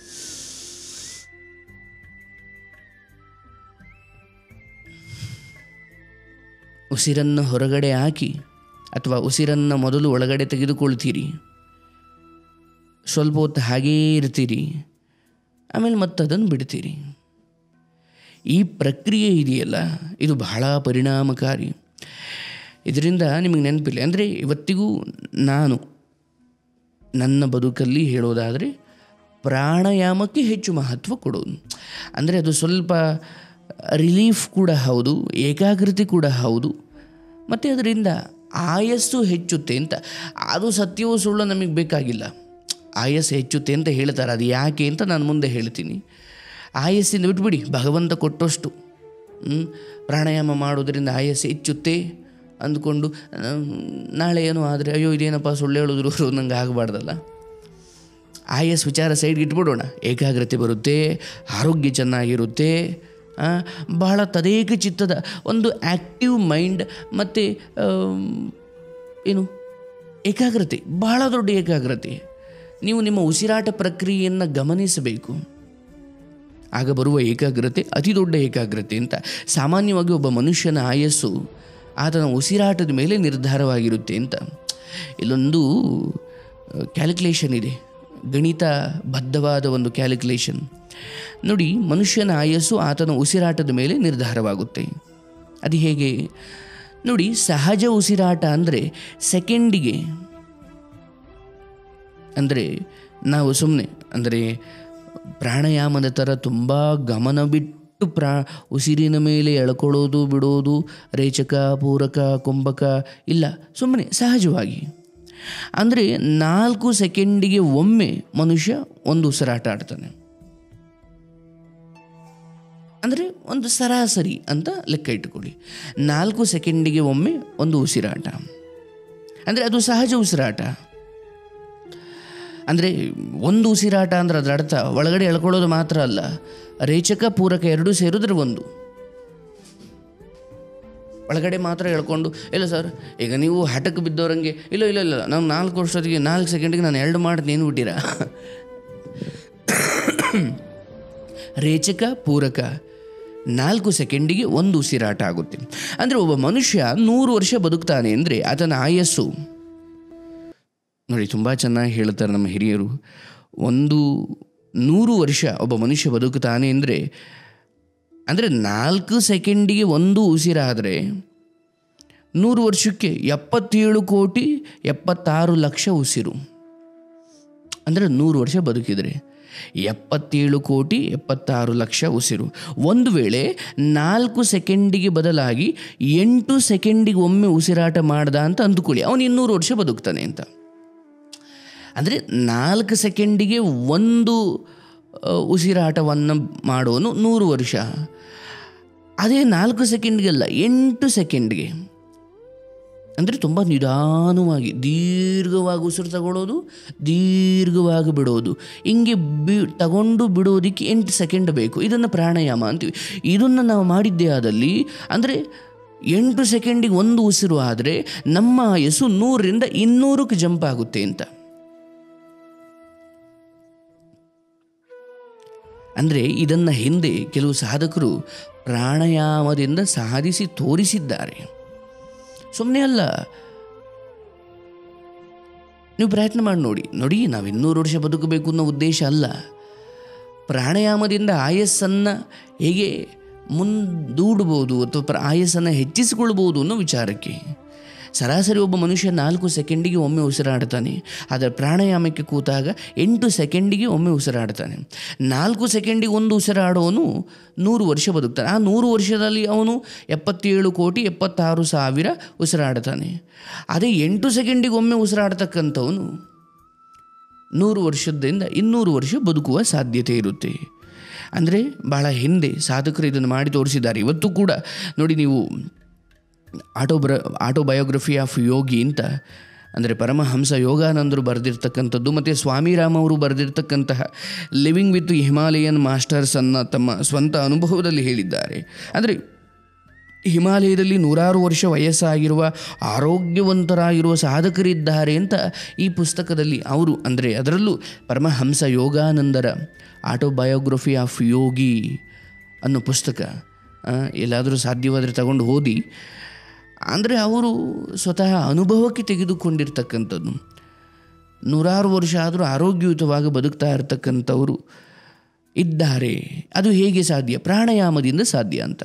ಉಸಿರನ್ನು ಹೊರಗಡೆ ಹಾಕಿ ಅಥವಾ ಉಸಿರನ್ನು ಮೊದಲು ಒಳಗಡೆ ತೆಗೆದುಕೊಳ್ತೀರಿ ಸ್ವಲ್ಪ ಹೊತ್ತು ಹಾಗೇ ಇರ್ತೀರಿ ಆಮೇಲೆ ಮತ್ತೆ ಅದನ್ನು ಬಿಡ್ತೀರಿ ಈ ಪ್ರಕ್ರಿಯೆ ಇದೆಯಲ್ಲ ಇದು ಬಹಳ ಪರಿಣಾಮಕಾರಿ ಇದರಿಂದ ನಿಮಗೆ ನೆನಪಿಲ್ಲ ಅಂದರೆ ಇವತ್ತಿಗೂ ನಾನು ನನ್ನ ಬದುಕಲ್ಲಿ ಹೇಳೋದಾದರೆ ಪ್ರಾಣಾಯಾಮಕ್ಕೆ ಹೆಚ್ಚು ಮಹತ್ವ ಕೊಡೋದು ಅಂದರೆ ಅದು ಸ್ವಲ್ಪ ರಿಲೀಫ್ ಕೂಡ ಹೌದು ಏಕಾಗ್ರತೆ ಕೂಡ ಹೌದು ಮತ್ತು ಅದರಿಂದ ಆಯಸ್ಸು ಹೆಚ್ಚುತ್ತೆ ಅಂತ ಅದು ಸತ್ಯವೂ ಸುಳ್ಳು ನಮಗೆ ಬೇಕಾಗಿಲ್ಲ ಆಯಸ್ಸು ಹೆಚ್ಚುತ್ತೆ ಅಂತ ಹೇಳ್ತಾರೆ ಅದು ಯಾಕೆ ಅಂತ ನಾನು ಮುಂದೆ ಹೇಳ್ತೀನಿ ಆಯಸ್ಸಿಂದ ಬಿಟ್ಬಿಡಿ ಭಗವಂತ ಕೊಟ್ಟಷ್ಟು ಹ್ಮ್? ಪ್ರಾಣಾಯಾಮ ಮಾಡೋದರಿಂದ ಆಯಸ್ಸು ಹೆಚ್ಚುತ್ತೆ ಅಂದ್ಕೊಂಡು ಹ್ಮ್, ನಾಳೆ ಏನೋ ಆದರೆ ಅಯ್ಯೋ ಇದೇನಪ್ಪ ಸುಳ್ಳು ಹೇಳಿದ್ರು ನಂಗೆ ಆಗಬಾರ್ದಲ್ಲ ಆಯಸ್ ವಿಚಾರ ಸೈಡ್ಗೆ ಇಟ್ಬಿಡೋಣ ಏಕಾಗ್ರತೆ ಬರುತ್ತೆ ಆರೋಗ್ಯ ಚೆನ್ನಾಗಿರುತ್ತೆ ಆ, ಬಹಳ ತದೇಕ ಚಿತ್ತದ ಒಂದು ಆ್ಯಕ್ಟಿವ್ ಮೈಂಡ್ ಮತ್ತು ಏನು ಏಕಾಗ್ರತೆ ಬಹಳ ದೊಡ್ಡ ಏಕಾಗ್ರತೆ ನೀವು ನಿಮ್ಮ ಉಸಿರಾಟ ಪ್ರಕ್ರಿಯೆಯನ್ನು ಗಮನಿಸಬೇಕು ಆಗ ಬರುವ ಏಕಾಗ್ರತೆ ಅತಿ ದೊಡ್ಡ ಏಕಾಗ್ರತೆ ಅಂತ ಸಾಮಾನ್ಯವಾಗಿ ಒಬ್ಬ ಮನುಷ್ಯನ ಆಯಸ್ಸು ಆತನ ಉಸಿರಾಟದ ಮೇಲೆ ನಿರ್ಧಾರವಾಗಿರುತ್ತೆ ಅಂತ ಇಲ್ಲೊಂದು ಕ್ಯಾಲ್ಕುಲೇಷನ್ ಇದೆ ಗಣಿತ ಬದ್ಧವಾದ ಒಂದು ಕ್ಯಾಲ್ಕುಲೇಷನ್ ನೋಡಿ ಮನುಷ್ಯನ ಆಯಸ್ಸು ಆತನ ಉಸಿರಾಟದ ಮೇಲೆ ನಿರ್ಧಾರವಾಗುತ್ತೆ ಅದು ಹೇಗೆ ನೋಡಿ ಸಹಜ ಉಸಿರಾಟ ಅಂದರೆ ಸೆಕೆಂಡಿಗೆ ಅಂದರೆ ನಾವು ಸುಮ್ಮನೆ ಅಂದರೆ ಪ್ರಾಣಾಯಾಮದ ಥರ ತುಂಬ ಗಮನ ಬಿಟ್ಟು ಪ್ರಾ ಉಸಿರಿನ ಮೇಲೆ ಎಳ್ಕೊಳ್ಳೋದು ಬಿಡೋದು ರೇಚಕ ಪೂರಕ ಕುಂಭಕ ಇಲ್ಲ ಸುಮ್ಮನೆ ಸಹಜವಾಗಿ ಅಂದರೆ ನಾಲ್ಕು ಸೆಕೆಂಡಿಗೆ ಒಮ್ಮೆ ಮನುಷ್ಯ ಒಂದು ಉಸಿರಾಟ ಆಡ್ತಾನೆ ಅಂದರೆ ಒಂದು ಸರಾಸರಿ ಅಂತ ಲೆಕ್ಕ ಇಟ್ಟುಕೊಳ್ಳಿ ನಾಲ್ಕು ಸೆಕೆಂಡಿಗೆ ಒಮ್ಮೆ ಒಂದು ಉಸಿರಾಟ ಅಂದರೆ ಅದು ಸಹಜ ಉಸಿರಾಟ ಅಂದರೆ ಒಂದು ಉಸಿರಾಟ ಅಂದ್ರೆ ಅದರ ಅರ್ಥ ಒಳಗಡೆ ಎಳ್ಕೊಳ್ಳೋದು ಮಾತ್ರ ಅಲ್ಲ ರೇಚಕ ಪೂರಕ ಎರಡೂ ಸೇರಿದ್ರೆ ಒಂದು ಒಳಗಡೆ ಮಾತ್ರ ಹೇಳ್ಕೊಂಡು ಇಲ್ಲ ಸರ್ ಈಗ ನೀವು ಹಠಕ್ಕೆ ಬಿದ್ದವರಂಗೆ ಇಲ್ಲ ಇಲ್ಲ ಇಲ್ಲ ನಾವು ನಾಲ್ಕು ವರ್ಷದೊತ್ತಿಗೆ ನಾಲ್ಕು ಸೆಕೆಂಡಿಗೆ ನಾನು ಎರಡು ಮಾಡಿ ನೀನು ಬಿಟ್ಟಿರಾ ರೇಚಕ ಪೂರಕ ನಾಲ್ಕು ಸೆಕೆಂಡಿಗೆ ಒಂದು ಉಸಿರಾಟ ಆಗುತ್ತೆ ಅಂದರೆ ಒಬ್ಬ ಮನುಷ್ಯ ನೂರು ವರ್ಷ ಬದುಕ್ತಾನೆ ಅಂದರೆ ಆತನ ಆಯಸ್ಸು ನೋಡಿ ತುಂಬ ಚೆನ್ನಾಗಿ ಹೇಳ್ತಾರೆ ನಮ್ಮ ಹಿರಿಯರು ಒಂದು ನೂರು ವರ್ಷ ಒಬ್ಬ ಮನುಷ್ಯ ಬದುಕುತ್ತಾನೆ ಅಂದರೆ ಅಂದರೆ ನಾಲ್ಕು ಸೆಕೆಂಡಿಗೆ ಒಂದು ಉಸಿರಾದರೆ ನೂರು ವರ್ಷಕ್ಕೆ ಎಪ್ಪತ್ತೇಳು ಕೋಟಿ ಎಪ್ಪತ್ತಾರು ಲಕ್ಷ ಉಸಿರು ಅಂದರೆ ನೂರು ವರ್ಷ ಬದುಕಿದರೆ ಎಪ್ಪತ್ತೇಳು ಕೋಟಿ ಎಪ್ಪತ್ತಾರು ಲಕ್ಷ ಉಸಿರು ಒಂದು ವೇಳೆ ನಾಲ್ಕು ಸೆಕೆಂಡಿಗೆ ಬದಲಾಗಿ ಎಂಟು ಸೆಕೆಂಡಿಗೆ ಒಮ್ಮೆ ಉಸಿರಾಟ ಮಾಡ್ದ ಅಂತ ಅಂದುಕೊಳ್ಳಿ ಅವನು ಇನ್ನೂರು ವರ್ಷ ಬದುಕ್ತಾನೆ ಅಂತ ಅಂದರೆ ನಾಲ್ಕು ಸೆಕೆಂಡಿಗೆ ಒಂದು ಆ, ಉಸಿರಾಟವನ್ನು ಮಾಡೋನು ನೂರು ವರ್ಷ ಅದೇ ನಾಲ್ಕು ಸೆಕೆಂಡ್ಗೆಲ್ಲ ಎಂಟು ಸೆಕೆಂಡ್ಗೆ ಅಂದರೆ ತುಂಬ ನಿಧಾನವಾಗಿ ದೀರ್ಘವಾಗಿ ಉಸಿರು ತಗೊಳ್ಳೋದು ದೀರ್ಘವಾಗಿ ಬಿಡೋದು ಹಿಂಗೆ ಬಿ ತಗೊಂಡು ಬಿಡೋದಕ್ಕೆ ಎಂಟು ಸೆಕೆಂಡ್ ಬೇಕು ಇದನ್ನು ಪ್ರಾಣಾಯಾಮ ಅಂತೀವಿ ಇದನ್ನು ನಾವು ಮಾಡಿದ್ದೇ ಆದಲ್ಲಿ ಅಂದರೆ ಎಂಟು ಸೆಕೆಂಡಿಗೆ ಒಂದು ಉಸಿರು ಆದರೆ ನಮ್ಮ ಆಯಸ್ಸು ನೂರರಿಂದ ಇನ್ನೂರಕ್ಕೆ ಜಂಪ್ ಆಗುತ್ತೆ ಅಂತ ಅಂದರೆ ಇದನ್ನು ಹಿಂದೆ ಕೆಲವು ಸಾಧಕರು ಪ್ರಾಣಾಯಾಮದಿಂದ ಸಾಧಿಸಿ ತೋರಿಸಿದ್ದಾರೆ ಸುಮ್ಮನೆ ಅಲ್ಲ ನೀವು ಪ್ರಯತ್ನ ಮಾಡಿ ನೋಡಿ ನೋಡಿ ನಾವು ಇನ್ನೂರು ವರ್ಷ ಬದುಕಬೇಕು ಅನ್ನೋ ಉದ್ದೇಶ ಅಲ್ಲ ಪ್ರಾಣಾಯಾಮದಿಂದ ಆಯಸ್ಸನ್ನು ಹೇಗೆ ಮುಂದೂಡ್ಬೋದು ಅಥವಾ ಪ್ರ ಆಯಸ್ಸನ್ನು ಹೆಚ್ಚಿಸಿಕೊಳ್ಬೋದು ಅನ್ನೋ ವಿಚಾರಕ್ಕೆ ಸರಾಸರಿ ಒಬ್ಬ ಮನುಷ್ಯ ನಾಲ್ಕು ಸೆಕೆಂಡಿಗೆ ಒಮ್ಮೆ ಉಸಿರಾಡ್ತಾನೆ ಆದರೆ ಪ್ರಾಣಾಯಾಮಕ್ಕೆ ಕೂತಾಗ ಎಂಟು ಸೆಕೆಂಡಿಗೆ ಒಮ್ಮೆ ಉಸಿರಾಡ್ತಾನೆ ನಾಲ್ಕು ಸೆಕೆಂಡಿಗೆ ಒಂದು ಉಸಿರಾಡೋನು ನೂರು ವರ್ಷ ಬದುಕ್ತಾನೆ ಆ ನೂರು ವರ್ಷದಲ್ಲಿ ಅವನು ಎಪ್ಪತ್ತೇಳು ಕೋಟಿ ಎಪ್ಪತ್ತಾರು ಸಾವಿರ ಉಸಿರಾಡ್ತಾನೆ ಅದೇ ಎಂಟು ಸೆಕೆಂಡಿಗೆ ಒಮ್ಮೆ ಉಸಿರಾಡ್ತಕ್ಕಂಥವನು ನೂರು ವರ್ಷದಿಂದ ಇನ್ನೂರು ವರ್ಷ ಬದುಕುವ ಸಾಧ್ಯತೆ ಇರುತ್ತೆ ಅಂದರೆ ಭಾಳ ಹಿಂದೆ ಸಾಧಕರು ಇದನ್ನು ಮಾಡಿ ತೋರಿಸಿದ್ದಾರೆ ಇವತ್ತು ಕೂಡ ನೋಡಿ ನೀವು ಆಟೋಬ್ರ ಆಟೋಬಯೋಗ್ರಫಿ ಆಫ್ ಯೋಗಿ ಅಂತ ಅಂದರೆ ಪರಮಹಂಸ ಯೋಗಾನಂದರು ಬರೆದಿರ್ತಕ್ಕಂಥದ್ದು ಮತ್ತು ಸ್ವಾಮಿರಾಮ್ ಅವರು ಬರೆದಿರ್ತಕ್ಕಂತಹ ಲಿವಿಂಗ್ ವಿತ್ ಹಿಮಾಲಯನ್ ಮಾಸ್ಟರ್ಸ್ ಅನ್ನ ತಮ್ಮ ಸ್ವಂತ ಅನುಭವದಲ್ಲಿ ಹೇಳಿದ್ದಾರೆ ಅಂದರೆ ಹಿಮಾಲಯದಲ್ಲಿ ನೂರಾರು ವರ್ಷ ವಯಸ್ಸಾಗಿರುವ ಆರೋಗ್ಯವಂತರಾಗಿರುವ ಸಾಧಕರಿದ್ದಾರೆ ಅಂತ ಈ ಪುಸ್ತಕದಲ್ಲಿ ಅವರು ಅಂದರೆ ಅದರಲ್ಲೂ ಪರಮಹಂಸ ಯೋಗಾನಂದರ ಆಟೋಬಯೋಗ್ರಫಿ ಆಫ್ ಯೋಗಿ ಅನ್ನೋ ಪುಸ್ತಕ ಆ, ಎಲ್ಲಾದರೂ ಸಾಧ್ಯವಾದರೆ ತಗೊಂಡು ಓದಿ ಅಂದರೆ ಅವರು ಸ್ವತಃ ಅನುಭವಕ್ಕೆ ತೆಗೆದುಕೊಂಡಿರ್ತಕ್ಕಂಥದ್ದು ನೂರಾರು ವರ್ಷ ಆದರೂ ಆರೋಗ್ಯಯುತವಾಗಿ ಬದುಕ್ತಾ ಇರತಕ್ಕಂಥವರು ಇದ್ದಾರೆ ಅದು ಹೇಗೆ ಸಾಧ್ಯ ಪ್ರಾಣಾಯಾಮದಿಂದ ಸಾಧ್ಯ ಅಂತ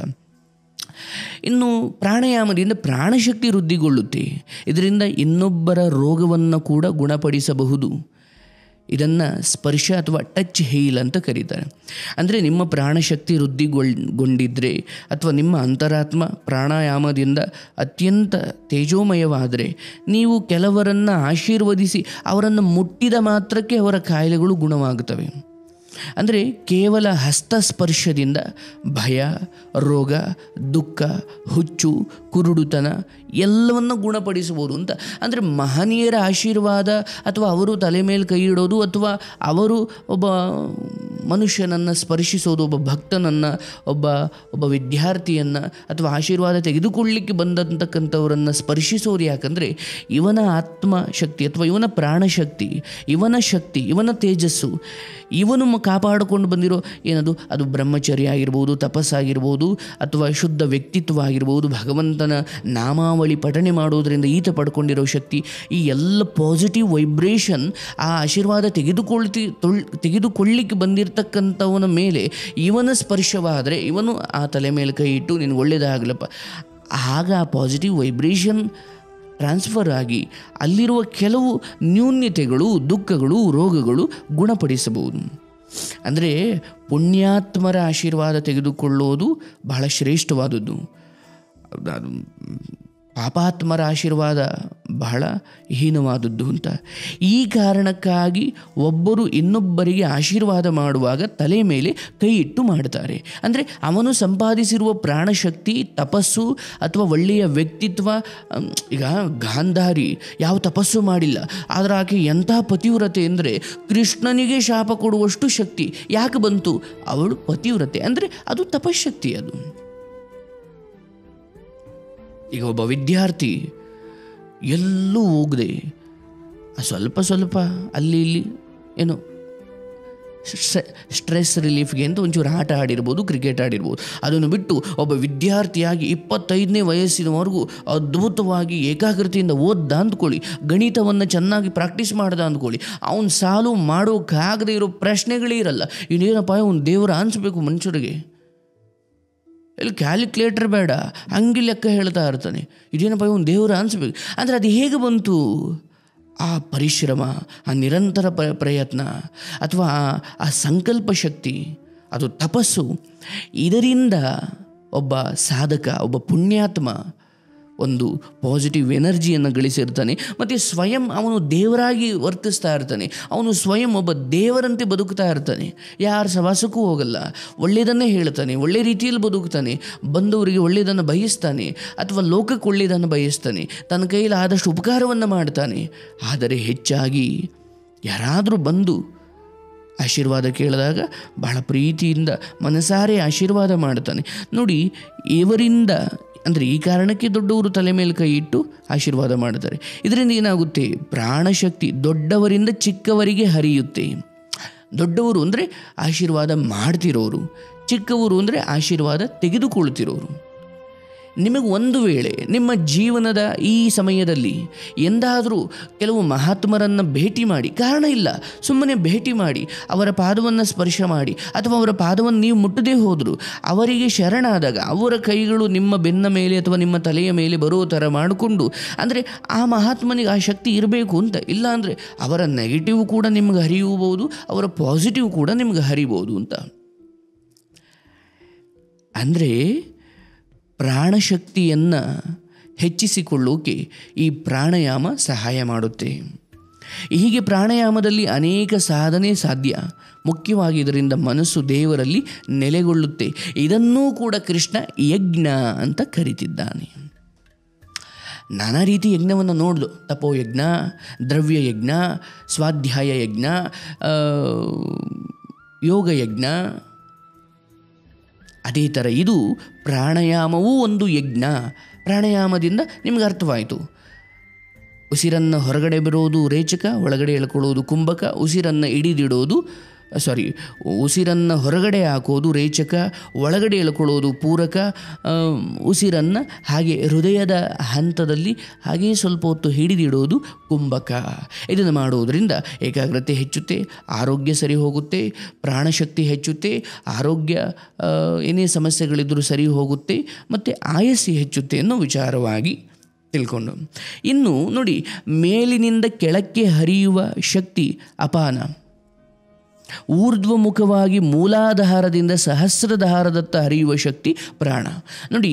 ಇನ್ನು ಪ್ರಾಣಾಯಾಮದಿಂದ ಪ್ರಾಣಶಕ್ತಿ ವೃದ್ಧಿಗೊಳ್ಳುತ್ತೆ ಇದರಿಂದ ಇನ್ನೊಬ್ಬರ ರೋಗವನ್ನು ಕೂಡ ಗುಣಪಡಿಸಬಹುದು ಇದನ್ನು ಸ್ಪರ್ಶ ಅಥವಾ ಟಚ್ ಹೇಲ್ ಅಂತ ಕರೀತಾರೆ ಅಂದರೆ ನಿಮ್ಮ ಪ್ರಾಣಶಕ್ತಿ ವೃದ್ಧಿಗೊಳ್ಗೊಂಡಿದ್ದರೆ ಅಥವಾ ನಿಮ್ಮ ಅಂತರಾತ್ಮ ಪ್ರಾಣಾಯಾಮದಿಂದ ಅತ್ಯಂತ ತೇಜೋಮಯವಾದರೆ ನೀವು ಕೆಲವರನ್ನು ಆಶೀರ್ವದಿಸಿ ಅವರನ್ನು ಮುಟ್ಟಿದ ಮಾತ್ರಕ್ಕೆ ಅವರ ಕಾಯಿಲೆಗಳು ಗುಣವಾಗುತ್ತವೆ ಅಂದರೆ ಕೇವಲ ಹಸ್ತಸ್ಪರ್ಶದಿಂದ ಭಯ ರೋಗ ದುಃಖ ಹುಚ್ಚು ಕುರುಡುತನ ಎಲ್ಲವನ್ನು ಗುಣಪಡಿಸಬಹುದು ಅಂತ ಅಂದರೆ ಮಹನೀಯರ ಆಶೀರ್ವಾದ ಅಥವಾ ಅವರು ತಲೆ ಮೇಲೆ ಕೈ ಇಡೋದು ಅಥವಾ ಅವರು ಒಬ್ಬ ಮನುಷ್ಯನನ್ನು ಸ್ಪರ್ಶಿಸೋದು ಒಬ್ಬ ಭಕ್ತನನ್ನು ಒಬ್ಬ ಒಬ್ಬ ವಿದ್ಯಾರ್ಥಿಯನ್ನು ಅಥವಾ ಆಶೀರ್ವಾದ ತೆಗೆದುಕೊಳ್ಳಿಕ್ಕೆ ಬಂದಂತಕ್ಕಂಥವರನ್ನು ಸ್ಪರ್ಶಿಸೋದು ಯಾಕಂದರೆ ಇವನ ಆತ್ಮಶಕ್ತಿ ಅಥವಾ ಇವನ ಪ್ರಾಣಶಕ್ತಿ ಇವನ ಶಕ್ತಿ ಇವನ ತೇಜಸ್ಸು ಇವನು ಮ- ಕಾಪಾಡಿಕೊಂಡು ಬಂದಿರೋ ಏನದು ಅದು ಬ್ರಹ್ಮಚರ್ಯ ಆಗಿರ್ಬೋದು ತಪಸ್ಸಾಗಿರ್ಬೋದು ಅಥವಾ ಶುದ್ಧ ವ್ಯಕ್ತಿತ್ವ ಆಗಿರ್ಬೋದು ಭಗವಂತನ ನಾಮಾವಳಿ ಪಠಣೆ ಮಾಡೋದರಿಂದ ಈತ ಪಡ್ಕೊಂಡಿರೋ ಶಕ್ತಿ ಈ ಎಲ್ಲ ಪಾಸಿಟಿವ್ ವೈಬ್ರೇಷನ್ ಆ ಆಶೀರ್ವಾದ ತೆಗೆದುಕೊಳ್ತಿ ತೊಳ್ ತೆಗೆದುಕೊಳ್ಳಿಕ್ಕೆ ಬಂದಿರತಕ್ಕಂಥವನ ಮೇಲೆ ಇವನ ಸ್ಪರ್ಶವಾದರೆ ಇವನು ಆ ತಲೆ ಮೇಲೆ ಕೈ ಇಟ್ಟು ನಿನಗೆ ಒಳ್ಳೆಯದಾಗಲಪ್ಪ ಆಗ ಆ ಪಾಸಿಟಿವ್ ವೈಬ್ರೇಷನ್ ಟ್ರಾನ್ಸ್ಫರ್ ಆಗಿ ಅಲ್ಲಿರುವ ಕೆಲವು ನ್ಯೂನ್ಯತೆಗಳು ದುಃಖಗಳು ರೋಗಗಳು ಗುಣಪಡಿಸಬಹುದು ಅಂದರೆ ಪುಣ್ಯಾತ್ಮರ ಆಶೀರ್ವಾದ ತೆಗೆದುಕೊಳ್ಳೋದು ಬಹಳ ಶ್ರೇಷ್ಠವಾದದ್ದು ಅದು ಪಾಪಾತ್ಮರ ಆಶೀರ್ವಾದ ಬಹಳ ಹೀನವಾದದ್ದು ಅಂತ ಈ ಕಾರಣಕ್ಕಾಗಿ ಒಬ್ಬರು ಇನ್ನೊಬ್ಬರಿಗೆ ಆಶೀರ್ವಾದ ಮಾಡುವಾಗ ತಲೆ ಮೇಲೆ ಕೈ ಇಟ್ಟು ಮಾಡ್ತಾರೆ ಅಂದರೆ ಅವನು ಸಂಪಾದಿಸಿರುವ ಪ್ರಾಣಶಕ್ತಿ ತಪಸ್ಸು ಅಥವಾ ಒಳ್ಳೆಯ ವ್ಯಕ್ತಿತ್ವ ಅಮ್, ಈಗ ಗಾಂಧಾರಿ ಯಾವ ತಪಸ್ಸು ಮಾಡಿಲ್ಲ ಆದರೆ ಆಕೆ ಎಂಥ ಪತಿವ್ರತೆ ಅಂದರೆ ಕೃಷ್ಣನಿಗೆ ಶಾಪ ಕೊಡುವಷ್ಟು ಶಕ್ತಿ ಯಾಕೆ ಬಂತು ಅವಳು ಪತಿವ್ರತೆ ಅಂದರೆ ಅದು ತಪಶಕ್ತಿ ಅದು ಈಗ ಒಬ್ಬ ವಿದ್ಯಾರ್ಥಿ ಎಲ್ಲೂ ಹೋಗದೆ ಸ್ವಲ್ಪ ಸ್ವಲ್ಪ ಅಲ್ಲಿ ಇಲ್ಲಿ ಏನು ಸ್ಟ್ರೆಸ್ ರಿಲೀಫ್ಗೆ ಅಂತ ಒಂಚೂರು ಆಟ ಆಡಿರ್ಬೋದು ಕ್ರಿಕೆಟ್ ಆಡಿರ್ಬೋದು ಅದನ್ನು ಬಿಟ್ಟು ಒಬ್ಬ ವಿದ್ಯಾರ್ಥಿಯಾಗಿ ಇಪ್ಪತ್ತೈದನೇ ವಯಸ್ಸಿನವರೆಗೂ ಅದ್ಭುತವಾಗಿ ಏಕಾಗ್ರತೆಯಿಂದ ಓದ್ದ ಅಂದ್ಕೊಳ್ಳಿ ಗಣಿತವನ್ನು ಚೆನ್ನಾಗಿ ಪ್ರಾಕ್ಟೀಸ್ ಮಾಡ್ದ ಅಂದ್ಕೊಳ್ಳಿ ಅವನು ಸಾಲು ಮಾಡೋಕ್ಕಾಗದೇ ಇರೋ ಪ್ರಶ್ನೆಗಳೇ ಇರಲ್ಲ ಇನ್ನೇನಪ್ಪ ಅವ್ನು ದೇವರ ಅನಿಸ್ಬೇಕು ಮನುಷ್ಯರಿಗೆ ಇಲ್ಲಿ ಕ್ಯಾಲ್ಕುಲೇಟರ್ ಬೇಡ ಹಂಗೆ ಲೆಕ್ಕ ಹೇಳ್ತಾ ಇರ್ತಾನೆ ಇದೇನಪ್ಪ ಇವನು ದೇವರ ಅನಿಸ್ಬೇಕು ಅಂದರೆ ಅದು ಹೇಗೆ ಬಂತು ಆ ಪರಿಶ್ರಮ ಆ ನಿರಂತರ ಪ ಪ್ರಯತ್ನ ಅಥವಾ ಆ- ಆ ಸಂಕಲ್ಪ ಶಕ್ತಿ ಅದು ತಪಸ್ಸು ಇದರಿಂದ ಒಬ್ಬ ಸಾಧಕ ಒಬ್ಬ ಪುಣ್ಯಾತ್ಮ ಒಂದು ಪಾಸಿಟಿವ್ ಎನರ್ಜಿಯನ್ನು ಗಳಿಸಿರ್ತಾನೆ ಮತ್ತು ಸ್ವಯಂ ಅವನು ದೇವರಾಗಿ ವರ್ತಿಸ್ತಾ ಇರ್ತಾನೆ ಅವನು ಸ್ವಯಂ ಒಬ್ಬ ದೇವರಂತೆ ಬದುಕ್ತಾ ಇರ್ತಾನೆ ಯಾರ ಸವಾಸಕ್ಕೂ ಹೋಗಲ್ಲ ಒಳ್ಳೆಯದನ್ನೇ ಹೇಳ್ತಾನೆ ಒಳ್ಳೆ ರೀತಿಯಲ್ಲಿ ಬದುಕ್ತಾನೆ ಬಂದವರಿಗೆ ಒಳ್ಳೆಯದನ್ನು ಬಯಸ್ತಾನೆ ಅಥವಾ ಲೋಕಕ್ಕೆ ಒಳ್ಳೆಯದನ್ನು ಬಯಸ್ತಾನೆ ತನ್ನ ಕೈಯಲ್ಲಿ ಆದಷ್ಟು ಉಪಕಾರವನ್ನು ಮಾಡ್ತಾನೆ ಆದರೆ ಹೆಚ್ಚಾಗಿ ಯಾರಾದರೂ ಬಂದು ಆಶೀರ್ವಾದ ಕೇಳಿದಾಗ ಬಹಳ ಪ್ರೀತಿಯಿಂದ ಮನಸಾರೆ ಆಶೀರ್ವಾದ ಮಾಡ್ತಾನೆ ನೋಡಿ ಇವರಿಂದ ಅಂದರೆ ಈ ಕಾರಣಕ್ಕೆ ದೊಡ್ಡವರು ತಲೆ ಮೇಲೆ ಕೈ ಇಟ್ಟು ಆಶೀರ್ವಾದ ಮಾಡ್ತಾರೆ ಇದರಿಂದ ಏನಾಗುತ್ತೆ ಪ್ರಾಣಶಕ್ತಿ ದೊಡ್ಡವರಿಂದ ಚಿಕ್ಕವರಿಗೆ ಹರಿಯುತ್ತೆ ದೊಡ್ಡವರು ಅಂದರೆ ಆಶೀರ್ವಾದ ಮಾಡ್ತಿರೋರು ಚಿಕ್ಕವರು ಅಂದರೆ ಆಶೀರ್ವಾದ ತೆಗೆದುಕೊಳ್ತಿರೋರು ನಿಮಗೆ ಒಂದು ವೇಳೆ ನಿಮ್ಮ ಜೀವನದ ಈ ಸಮಯದಲ್ಲಿ ಎಂದಾದರೂ ಕೆಲವು ಮಹಾತ್ಮರನ್ನು ಭೇಟಿ ಮಾಡಿ ಕಾರಣ ಇಲ್ಲ ಸುಮ್ಮನೆ ಭೇಟಿ ಮಾಡಿ ಅವರ ಪಾದವನ್ನು ಸ್ಪರ್ಶ ಮಾಡಿ ಅಥವಾ ಅವರ ಪಾದವನ್ನು ನೀವು ಮುಟ್ಟದೇ ಹೋದರೂ ಅವರಿಗೆ ಶರಣಾದಾಗ ಅವರ ಕೈಗಳು ನಿಮ್ಮ ಬೆನ್ನ ಮೇಲೆ ಅಥವಾ ನಿಮ್ಮ ತಲೆಯ ಮೇಲೆ ಬರೋ ಥರ ಮಾಡಿಕೊಂಡು ಅಂದರೆ ಆ ಮಹಾತ್ಮನಿಗೆ ಆ ಶಕ್ತಿ ಇರಬೇಕು ಅಂತ ಇಲ್ಲ ಅಂದರೆ ಅವರ ನೆಗೆಟಿವ್ ಕೂಡ ನಿಮ್ಗೆ ಹರಿಯಬಹುದು ಅವರ ಪಾಸಿಟಿವ್ ಕೂಡ ನಿಮ್ಗೆ ಹರಿಬೋದು ಅಂತ ಅಂದರೆ ಪ್ರಾಣಶಕ್ತಿಯನ್ನು ಹೆಚ್ಚಿಸಿಕೊಳ್ಳೋಕೆ ಈ ಪ್ರಾಣಾಯಾಮ ಸಹಾಯ ಮಾಡುತ್ತೆ ಹೀಗೆ ಪ್ರಾಣಾಯಾಮದಲ್ಲಿ ಅನೇಕ ಸಾಧನೆ ಸಾಧ್ಯ ಮುಖ್ಯವಾಗಿ ಇದರಿಂದ ಮನಸ್ಸು ದೇವರಲ್ಲಿ ನೆಲೆಗೊಳ್ಳುತ್ತೆ ಇದನ್ನೂ ಕೂಡ ಕೃಷ್ಣ ಯಜ್ಞ ಅಂತ ಕರೀತಿದ್ದಾನೆ ನಾನಾ ರೀತಿ ಯಜ್ಞವನ್ನು ನೋಡ್ದು ತಪೋ ಯಜ್ಞ ದ್ರವ್ಯ ಯಜ್ಞ ಸ್ವಾಧ್ಯಾಯ ಯಜ್ಞ ಆ, ಯೋಗ ಯಜ್ಞ ಅದೇ ಥರ ಇದು ಪ್ರಾಣಾಯಾಮವೂ ಒಂದು ಯಜ್ಞ ಪ್ರಾಣಾಯಾಮದಿಂದ ನಿಮ್ಗೆ ಅರ್ಥವಾಯಿತು ಉಸಿರನ್ನು ಹೊರಗಡೆ ಬಿಡೋದು ರೇಚಕ ಒಳಗಡೆ ಎಳ್ಕೊಳ್ಳೋದು ಕುಂಭಕ ಉಸಿರನ್ನು ಹಿಡಿದಿಡೋದು ಸಾರಿ ಉಸಿರನ್ನು ಹೊರಗಡೆ ಹಾಕೋದು ರೇಚಕ ಒಳಗಡೆ ಎಳ್ಕೊಳ್ಳೋದು ಪೂರಕ ಆಮ್, ಉಸಿರನ್ನು ಹಾಗೆ ಹೃದಯದ ಹಂತದಲ್ಲಿ ಹಾಗೇ ಸ್ವಲ್ಪ ಹೊತ್ತು ಹಿಡಿದಿಡೋದು ಕುಂಭಕ ಇದನ್ನು ಮಾಡೋದರಿಂದ ಏಕಾಗ್ರತೆ ಹೆಚ್ಚುತ್ತೆ ಆರೋಗ್ಯ ಸರಿ ಹೋಗುತ್ತೆ ಪ್ರಾಣಶಕ್ತಿ ಹೆಚ್ಚುತ್ತೆ ಆರೋಗ್ಯ ಆ, ಏನೇ ಸಮಸ್ಯೆಗಳಿದ್ದರೂ ಸರಿ ಹೋಗುತ್ತೆ ಮತ್ತು ಆಯಸ್ಸು ಹೆಚ್ಚುತ್ತೆ ಅನ್ನೋ ವಿಚಾರವಾಗಿ ತಿಳ್ಕೊಂಡು ಇನ್ನು ನೋಡಿ ಮೇಲಿನಿಂದ ಕೆಳಕ್ಕೆ ಹರಿಯುವ ಶಕ್ತಿ ಅಪಾನ ಊರ್ಧ್ವಮುಖವಾಗಿ ಮೂಲಾಧಾರದಿಂದ ಸಹಸ್ರಧಾರದತ್ತ ಹರಿಯುವ ಶಕ್ತಿ ಪ್ರಾಣ ನೋಡಿ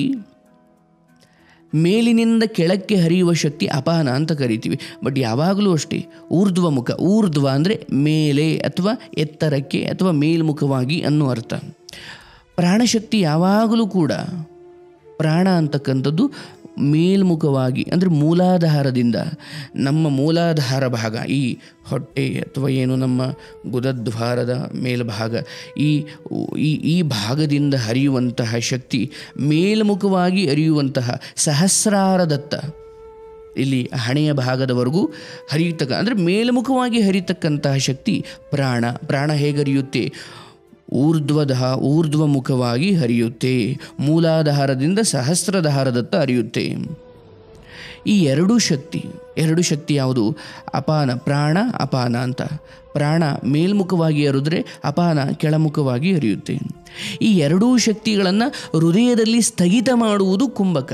ಮೇಲಿನಿಂದ ಕೆಳಕ್ಕೆ ಹರಿಯುವ ಶಕ್ತಿ ಅಪಾನ ಅಂತ ಕರಿತೀವಿ ಬಟ್ ಯಾವಾಗಲೂ ಅಷ್ಟೇ ಊರ್ಧ್ವಮುಖ ಊರ್ಧ್ವ ಅಂದರೆ ಮೇಲೆ ಅಥವಾ ಎತ್ತರಕ್ಕೆ ಅಥವಾ ಮೇಲ್ಮುಖವಾಗಿ ಅನ್ನೋ ಅರ್ಥ ಪ್ರಾಣಶಕ್ತಿ ಯಾವಾಗಲೂ ಕೂಡ ಪ್ರಾಣ ಅಂತಕ್ಕಂಥದ್ದು ಮೇಲ್ಮುಖವಾಗಿ ಅಂದರೆ ಮೂಲಾಧಾರದಿಂದ ನಮ್ಮ ಮೂಲಾಧಾರ ಭಾಗ ಈ ಹೊಟ್ಟೆ ಅಥವಾ ಏನು ನಮ್ಮ ಗುದದ್ವಾರದ ಮೇಲ್ಭಾಗ ಈ ಈ ಈ ಭಾಗದಿಂದ ಹರಿಯುವಂತಹ ಶಕ್ತಿ ಮೇಲ್ಮುಖವಾಗಿ ಹರಿಯುವಂತಹ ಸಹಸ್ರಾರದತ್ತ ಇಲ್ಲಿ ಹಣೆಯ ಭಾಗದವರೆಗೂ ಹರಿಯತಕ್ಕ ಅಂದರೆ ಮೇಲ್ಮುಖವಾಗಿ ಹರಿತಕ್ಕಂತಹ ಶಕ್ತಿ ಪ್ರಾಣ ಪ್ರಾಣ ಹೇಗೆ ಹರಿಯುತ್ತೆ ಊರ್ಧ್ವದ ಊರ್ಧ್ವಮುಖವಾಗಿ ಹರಿಯುತ್ತೆ ಮೂಲಾಧಾರದಿಂದ ಸಹಸ್ರಧಾರದತ್ತ ಹರಿಯುತ್ತೆ ಈ ಎರಡೂ ಶಕ್ತಿ ಎರಡು ಶಕ್ತಿ ಯಾವುದು ಅಪಾನ ಪ್ರಾಣ ಅಪಾನ ಅಂತ ಪ್ರಾಣ ಮೇಲ್ಮುಖವಾಗಿ ಹರಿದ್ರೆ ಅಪಾನ ಕೆಳಮುಖವಾಗಿ ಹರಿಯುತ್ತೆ ಈ ಎರಡೂ ಶಕ್ತಿಗಳನ್ನು ಹೃದಯದಲ್ಲಿ ಸ್ಥಗಿತ ಮಾಡುವುದು ಕುಂಭಕ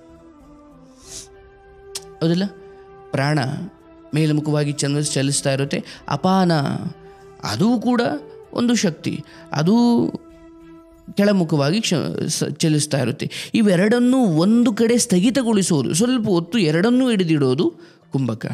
ಹೌದಿಲ್ಲ ಪ್ರಾಣ ಮೇಲ್ಮುಖವಾಗಿ ಚಲ ಚಲಿಸ್ತಾ ಇರುತ್ತೆ ಅಪಾನ ಅದು ಕೂಡ ಒಂದು ಶಕ್ತಿ ಅದು ಕೆಳಮುಖವಾಗಿ ಕ್ಷ ಸ- ಚಲಿಸ್ತಾ ಇರುತ್ತೆ ಇವೆರಡನ್ನೂ ಒಂದು ಕಡೆ ಸ್ಥಗಿತಗೊಳಿಸುವುದು ಸ್ವಲ್ಪ ಹೊತ್ತು ಎರಡನ್ನೂ ಹಿಡಿದಿಡೋದು ಕುಂಭಕ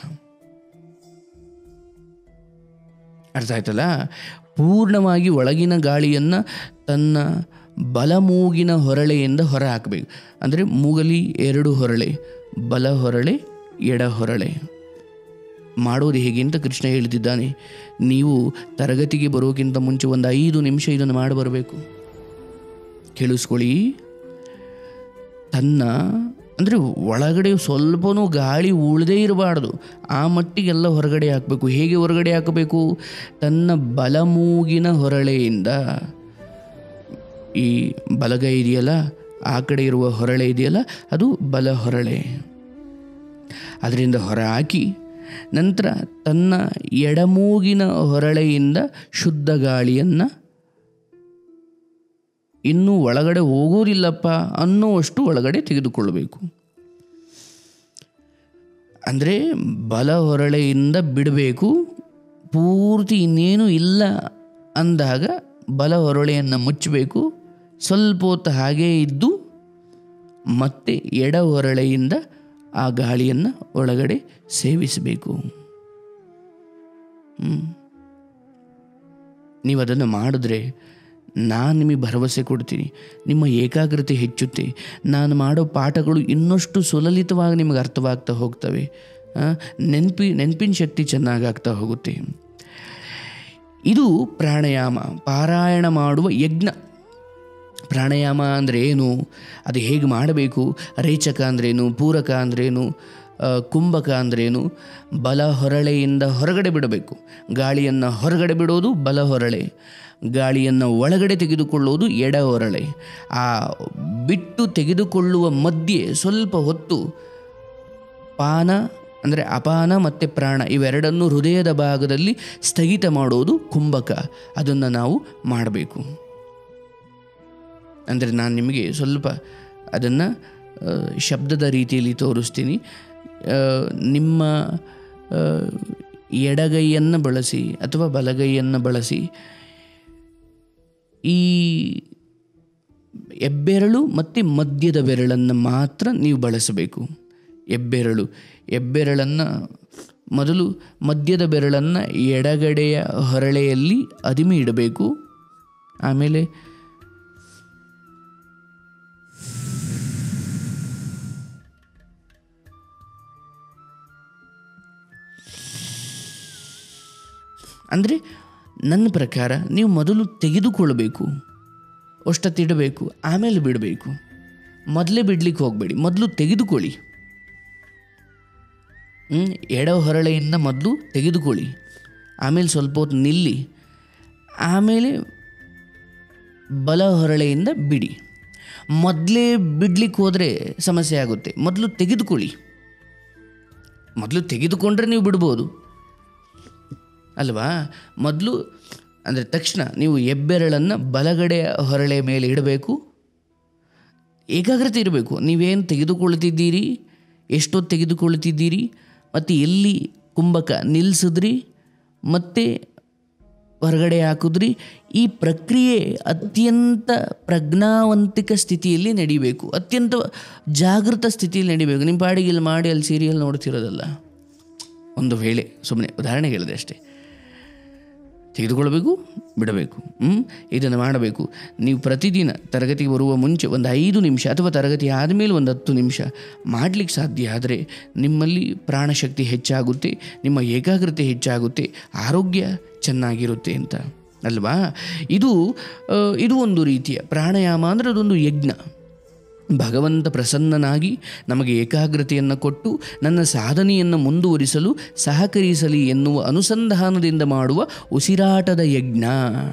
ಅರ್ಥ ಆಯ್ತಲ್ಲ ಪೂರ್ಣವಾಗಿ ಒಳಗಿನ ಗಾಳಿಯನ್ನು ತನ್ನ ಬಲಮೂಗಿನ ಹೊರಳೆಯಿಂದ ಹೊರ ಹಾಕಬೇಕು ಅಂದರೆ ಮೂಗಲಿ ಎರಡು ಹೊರಳೆ ಬಲ ಹೊರಳೆ ಎಡ ಹೊರಳೆ ಮಾಡೋದು ಹೇಗೆ ಅಂತ ಕೃಷ್ಣ ಹೇಳ್ತಿದ್ದಾನೆ ನೀವು ತರಗತಿಗೆ ಬರೋಕ್ಕಿಂತ ಮುಂಚೆ ಒಂದು ಐದು ನಿಮಿಷ ಇದನ್ನು ಮಾಡಿ ಬರಬೇಕು ಕೇಳಿಸ್ಕೊಳ್ಳಿ ತನ್ನ ಅಂದರೆ ಒಳಗಡೆ ಸ್ವಲ್ಪನೂ ಗಾಳಿ ಉಳದೇ ಇರಬಾರ್ದು ಆ ಮಟ್ಟಿಗೆಲ್ಲ ಹೊರಗಡೆ ಹಾಕಬೇಕು ಹೇಗೆ ಹೊರಗಡೆ ಹಾಕಬೇಕು ತನ್ನ ಬಲಮೂಗಿನ ಹೊರಳೆಯಿಂದ ಈ ಬಲಗೈ ಇದೆಯಲ್ಲ ಆ ಕಡೆ ಇರುವ ಹೊರಳೆ ಇದೆಯಲ್ಲ ಅದು ಬಲ ಹೊರಳೆ ಅದರಿಂದ ಹೊರ ಹಾಕಿ ನಂತರ ತನ್ನ ಎಡಮೂಗಿನ ಹೊರಳೆಯಿಂದ ಶುದ್ಧ ಗಾಳಿಯನ್ನು ಇನ್ನೂ ಒಳಗಡೆ ಹೋಗೋದಿಲ್ಲಪ್ಪ ಅನ್ನುವಷ್ಟು ಒಳಗಡೆ ತೆಗೆದುಕೊಳ್ಳಬೇಕು ಅಂದರೆ ಬಲ ಹೊರಳೆಯಿಂದ ಬಿಡಬೇಕು ಪೂರ್ತಿ ಇನ್ನೇನು ಇಲ್ಲ ಅಂದಾಗ ಬಲ ಹೊರಳೆಯನ್ನು ಮುಚ್ಚಬೇಕು ಸ್ವಲ್ಪ ಹೊತ್ತು ಹಾಗೇ ಇದ್ದು ಮತ್ತೆ ಎಡ ಹೊರಳೆಯಿಂದ ಆ ಗಾಳಿಯನ್ನು ಒಳಗಡೆ ಸೇವಿಸಬೇಕು ನೀವು ಅದನ್ನು ಮಾಡಿದ್ರೆ ನಾನು ನಿಮಗೆ ಭರವಸೆ ಕೊಡ್ತೀನಿ ನಿಮ್ಮ ಏಕಾಗ್ರತೆ ಹೆಚ್ಚುತ್ತೆ ನಾನು ಮಾಡೋ ಪಾಠಗಳು ಇನ್ನಷ್ಟು ಸುಲಲಿತವಾಗಿ ನಿಮಗೆ ಅರ್ಥವಾಗ್ತಾ ಹೋಗ್ತವೆ ಆ, ನೆನಪಿ ನೆನಪಿನ ಶಕ್ತಿ ಚೆನ್ನಾಗಾಗ್ತಾ ಹೋಗುತ್ತೆ ಇದು ಪ್ರಾಣಾಯಾಮ ಪಾರಾಯಣ ಮಾಡುವ ಯಜ್ಞ ಪ್ರಾಣಾಯಾಮ ಅಂದರೆ ಏನು ಅದು ಹೇಗೆ ಮಾಡಬೇಕು ರೇಚಕ ಅಂದ್ರೇನು ಪೂರಕ ಅಂದ್ರೇನು ಆ, ಕುಂಭಕ ಅಂದ್ರೇನು ಬಲ ಹೊರಳೆಯಿಂದ ಹೊರಗಡೆ ಬಿಡಬೇಕು ಗಾಳಿಯನ್ನು ಹೊರಗಡೆ ಬಿಡೋದು ಬಲ ಹೊರಳೆ ಗಾಳಿಯನ್ನು ಒಳಗಡೆ ತೆಗೆದುಕೊಳ್ಳುವುದು ಎಡ ಹೊರಳೆ ಆ ಬಿಟ್ಟು ತೆಗೆದುಕೊಳ್ಳುವ ಮಧ್ಯೆ ಸ್ವಲ್ಪ ಹೊತ್ತು ಪಾನ ಅಂದರೆ ಅಪಾನ ಮತ್ತು ಪ್ರಾಣ ಇವೆರಡನ್ನು ಹೃದಯದ ಭಾಗದಲ್ಲಿ ಸ್ಥಗಿತ ಮಾಡೋದು ಕುಂಭಕ ಅದನ್ನು ನಾವು ಮಾಡಬೇಕು ಅಂದರೆ ನಾನು ನಿಮಗೆ ಸ್ವಲ್ಪ ಅದನ್ನು ಶಬ್ದದ ರೀತಿಯಲ್ಲಿ ತೋರಿಸ್ತೀನಿ ಆ, ನಿಮ್ಮ ಆ, ಎಡಗೈಯನ್ನು ಬಳಸಿ ಅಥವಾ ಬಲಗೈಯನ್ನು ಬಳಸಿ ಈ ಹೆಬ್ಬೆರಳು ಮತ್ತು ಮಧ್ಯದ ಬೆರಳನ್ನು ಮಾತ್ರ ನೀವು ಬಳಸಬೇಕು ಹೆಬ್ಬೆರಳು ಹೆಬ್ಬೆರಳನ್ನು ಮೊದಲು ಮಧ್ಯದ ಬೆರಳನ್ನು ಎಡಗಡೆಯ ಹೊರಳೆಯಲ್ಲಿ ಅದಿಮಿ ಇಡಬೇಕು ಆಮೇಲೆ ಅಂದರೆ ನನ್ನ ಪ್ರಕಾರ ನೀವು ಮೊದಲು ತೆಗೆದುಕೊಳ್ಳಬೇಕು ಅಷ್ಟೊತ್ತಿಡಬೇಕು ಆಮೇಲೆ ಬಿಡಬೇಕು ಮೊದಲೇ ಬಿಡ್ಲಿಕ್ಕೆ ಹೋಗಬೇಡಿ ಮೊದಲು ತೆಗೆದುಕೊಳ್ಳಿ ಹ್ಮ್, ಎಡ ಹೊರಳೆಯಿಂದ ಮೊದಲು ತೆಗೆದುಕೊಳ್ಳಿ ಆಮೇಲೆ ಸ್ವಲ್ಪ ಹೊತ್ತು ನಿಲ್ಲಿ ಆಮೇಲೆ ಬಲ ಹೊರಳೆಯಿಂದ ಬಿಡಿ ಮೊದಲೇ ಬಿಡ್ಲಿಕ್ಕೆ ಹೋದರೆ ಸಮಸ್ಯೆ ಆಗುತ್ತೆ ಮೊದಲು ತೆಗೆದುಕೊಳ್ಳಿ ಮೊದಲು ತೆಗೆದುಕೊಂಡ್ರೆ ನೀವು ಬಿಡ್ಬೋದು ಅಲ್ವಾ ಮೊದಲು ಅಂದರೆ ತಕ್ಷಣ ನೀವು ಹೆಬ್ಬೆರಳನ್ನು ಬಲಗಡೆ ಹೊರಳೆ ಮೇಲೆ ಇಡಬೇಕು ಏಕಾಗ್ರತೆ ಇರಬೇಕು ನೀವೇನು ತೆಗೆದುಕೊಳ್ತಿದ್ದೀರಿ ಎಷ್ಟೊತ್ತು ತೆಗೆದುಕೊಳ್ತಿದ್ದೀರಿ ಮತ್ತು ಎಲ್ಲಿ ಕುಂಭಕ ನಿಲ್ಲಿಸಿದ್ರಿ ಮತ್ತು ಹೊರಗಡೆ ಹಾಕಿದ್ರಿ ಈ ಪ್ರಕ್ರಿಯೆ ಅತ್ಯಂತ ಪ್ರಜ್ಞಾವಂತಿಕ ಸ್ಥಿತಿಯಲ್ಲಿ ನಡಿಬೇಕು ಅತ್ಯಂತ ಜಾಗೃತ ಸ್ಥಿತಿಯಲ್ಲಿ ನಡಿಬೇಕು ನಿಮ್ಮ ಪಾಡಿಗೆ ಇಲ್ಲಿ ಮಾಡಿ ಅಲ್ಲಿ ಸೀರಿಯಲ್ ನೋಡ್ತಿರೋದಲ್ಲ ಒಂದು ವೇಳೆ ಸುಮ್ಮನೆ ಉದಾಹರಣೆಗೆ ಹೇಳಿದೆ ಅಷ್ಟೇ ತೆಗೆದುಕೊಳ್ಬೇಕು ಬಿಡಬೇಕು ಹ್ಞೂ ಇದನ್ನು ಮಾಡಬೇಕು ನೀವು ಪ್ರತಿದಿನ ತರಗತಿಗೆ ಬರುವ ಮುಂಚೆ ಒಂದು ಐದು ನಿಮಿಷ ಅಥವಾ ತರಗತಿ ಆದಮೇಲೆ ಒಂದು ಹತ್ತು ನಿಮಿಷ ಮಾಡಲಿಕ್ಕೆ ಸಾಧ್ಯ ಆದರೆ ನಿಮ್ಮಲ್ಲಿ ಪ್ರಾಣಶಕ್ತಿ ಹೆಚ್ಚಾಗುತ್ತೆ ನಿಮ್ಮ ಏಕಾಗ್ರತೆ ಹೆಚ್ಚಾಗುತ್ತೆ ಆರೋಗ್ಯ ಚೆನ್ನಾಗಿರುತ್ತೆ ಅಂತ ಅಲ್ವಾ ಇದು ಆ, ಇದು ಒಂದು ರೀತಿಯ ಪ್ರಾಣಾಯಾಮ ಅಂದರೆ ಅದೊಂದು ಯಜ್ಞ ಭಗವಂತ ಪ್ರಸನ್ನನಾಗಿ ನಮಗೆ ಏಕಾಗ್ರತೆಯನ್ನು ಕೊಟ್ಟು ನನ್ನ ಸಾಧನೆಯನ್ನು ಮುಂದುವರಿಸಲು ಸಹಕರಿಸಲಿ ಎನ್ನುವ ಅನುಸಂಧಾನದಿಂದ ಮಾಡುವ ಉಸಿರಾಟದ ಯಜ್ಞ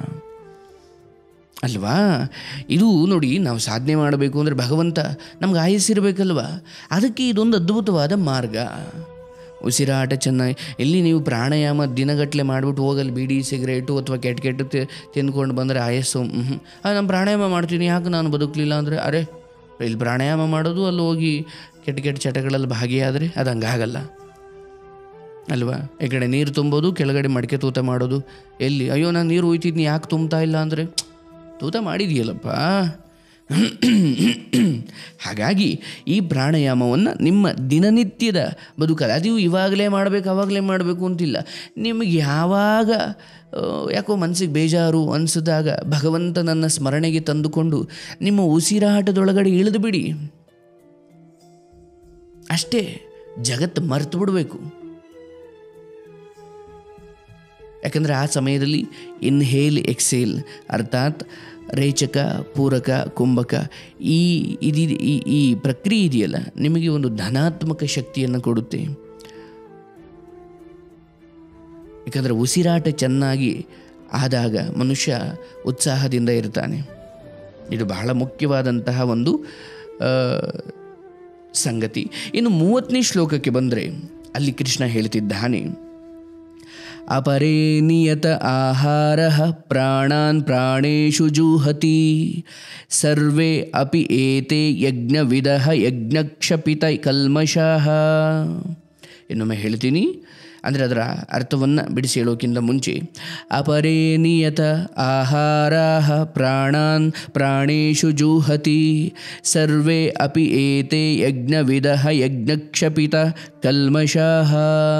ಅಲ್ವಾ ಇದು ನೋಡಿ ನಾವು ಸಾಧನೆ ಮಾಡಬೇಕು ಅಂದರೆ ಭಗವಂತ ನಮ್ಗೆ ಆಯಸ್ಸಿರಬೇಕಲ್ವ ಅದಕ್ಕೆ ಇದೊಂದು ಅದ್ಭುತವಾದ ಮಾರ್ಗ ಉಸಿರಾಟ ಚೆನ್ನಾಗಿ ಎಲ್ಲಿ ನೀವು ಪ್ರಾಣಾಯಾಮ ದಿನಗಟ್ಟಲೆ ಮಾಡಿಬಿಟ್ಟು ಹೋಗಲ್ಲಿ ಬೀಡಿ ಸಿಗರೇಟು ಅಥವಾ ಕೆಟ್ಟ ಕೆಟ್ಟ ತಿ- ತಿಂದ್ಕೊಂಡು ಬಂದರೆ ಆಯಸ್ಸು ಹ್ಞೂ ನಾನು ಪ್ರಾಣಾಯಾಮ ಮಾಡ್ತೀನಿ ಯಾಕೆ ನಾನು ಬದುಕಲಿಲ್ಲ ಅಂದರೆ ಅರೆ ಇಲ್ಲಿ ಪ್ರಾಣಾಯಾಮ ಮಾಡೋದು ಅಲ್ಲಿ ಹೋಗಿ ಕೆಟ್ಟ ಕೆಟ್ಟ ಚಟಗಳಲ್ಲಿ ಭಾಗಿಯಾದರೆ ಅದು ಹಂಗಾಗಲ್ಲ ಅಲ್ವಾ ಈ ಕಡೆ ನೀರು ತುಂಬೋದು ಕೆಳಗಡೆ ಮಡಿಕೆ ತೂತ ಮಾಡೋದು ಎಲ್ಲಿ ಅಯ್ಯೋ ನಾನು ನೀರು ಹೋಯ್ತಿದ್ನಿ ಯಾಕೆ ತುಂಬ್ತಾ ಇಲ್ಲ ಅಂದರೆ ತೂತ ಮಾಡಿದೆಯಲ್ಲಪ್ಪ ಹಾಗಾಗಿ ಈ ಪ್ರಾಣಾಯಾಮವನ್ನು ನಿಮ್ಮ ದಿನನಿತ್ಯದ ಬದುಕಲ್ಲಿ ಅದು ಇವಾಗಲೇ ಮಾಡಬೇಕು ಆವಾಗಲೇ ಮಾಡಬೇಕು ಅಂತಿಲ್ಲ ನಿಮಗೆ ಯಾವಾಗ ಆ, ಯಾಕೋ ಮನಸ್ಸಿಗೆ ಬೇಜಾರು ಅನಿಸಿದಾಗ ಭಗವಂತನನ್ನು ಸ್ಮರಣೆಗೆ ತಂದುಕೊಂಡು ನಿಮ್ಮ ಉಸಿರಾಟದೊಳಗಡೆ ಇಳಿದು ಬಿಡಿ ಅಷ್ಟೇ ಜಗತ್ತು ಮರೆತು ಬಿಡಬೇಕು ಯಾಕಂದರೆ ಆ ಸಮಯದಲ್ಲಿ ಇನ್ಹೇಲ್ ಎಕ್ಸೇಲ್ ಅರ್ಥಾತ್ ರೇಚಕ ಪೂರಕ ಕುಂಭಕ ಈ ಇದು ಈ ಈ ಪ್ರಕ್ರಿಯೆ ಇದೆಯಲ್ಲ ನಿಮಗೆ ಒಂದು ಧನಾತ್ಮಕ ಶಕ್ತಿಯನ್ನು ಕೊಡುತ್ತೆ ಯಾಕಂದರೆ ಉಸಿರಾಟ ಚೆನ್ನಾಗಿ ಆದಾಗ ಮನುಷ್ಯ ಉತ್ಸಾಹದಿಂದ ಇರ್ತಾನೆ ಇದು ಬಹಳ ಮುಖ್ಯವಾದಂತಹ ಒಂದು ಆ, ಸಂಗತಿ ಇನ್ನು ಮೂವತ್ತನೇ ಶ್ಲೋಕಕ್ಕೆ ಬಂದರೆ ಅಲ್ಲಿ ಕೃಷ್ಣ ಹೇಳ್ತಿದ್ದಾನೆ ಅಪರೇ ನಿಯತ ಆಹಾರ ಪ್ರಾಣಾನ್ ಪ್ರಾಣೇಶು ಜೂಹತಿ ಸರ್ವೇ ಅಪಿ ಏತೆ ಯಜ್ಞವಿದ ಯಜ್ಞಕ್ಷಪಿತ ಕಲ್ಮಷಃ ಇನ್ನೊಮ್ಮೆ ಹೇಳ್ತೀನಿ ಅಂದರೆ ಅದರ ಅರ್ಥವನ್ನು ಬಿಡಿಸಿ ಹೇಳೋಕ್ಕಿಂತ ಮುಂಚೆ ಅಪರೇ ನಿಯತ ಆಹಾರ ಪ್ರಾಣಾನ್ ಪ್ರಾಣೇಶು ಜೂಹತಿ ಸರ್ವೇ ಅಪಿ ಏತೆ ಯಜ್ಞವಿದ ಯಜ್ಞಕ್ಷಪಿತ ಕಲ್ಮಷಃ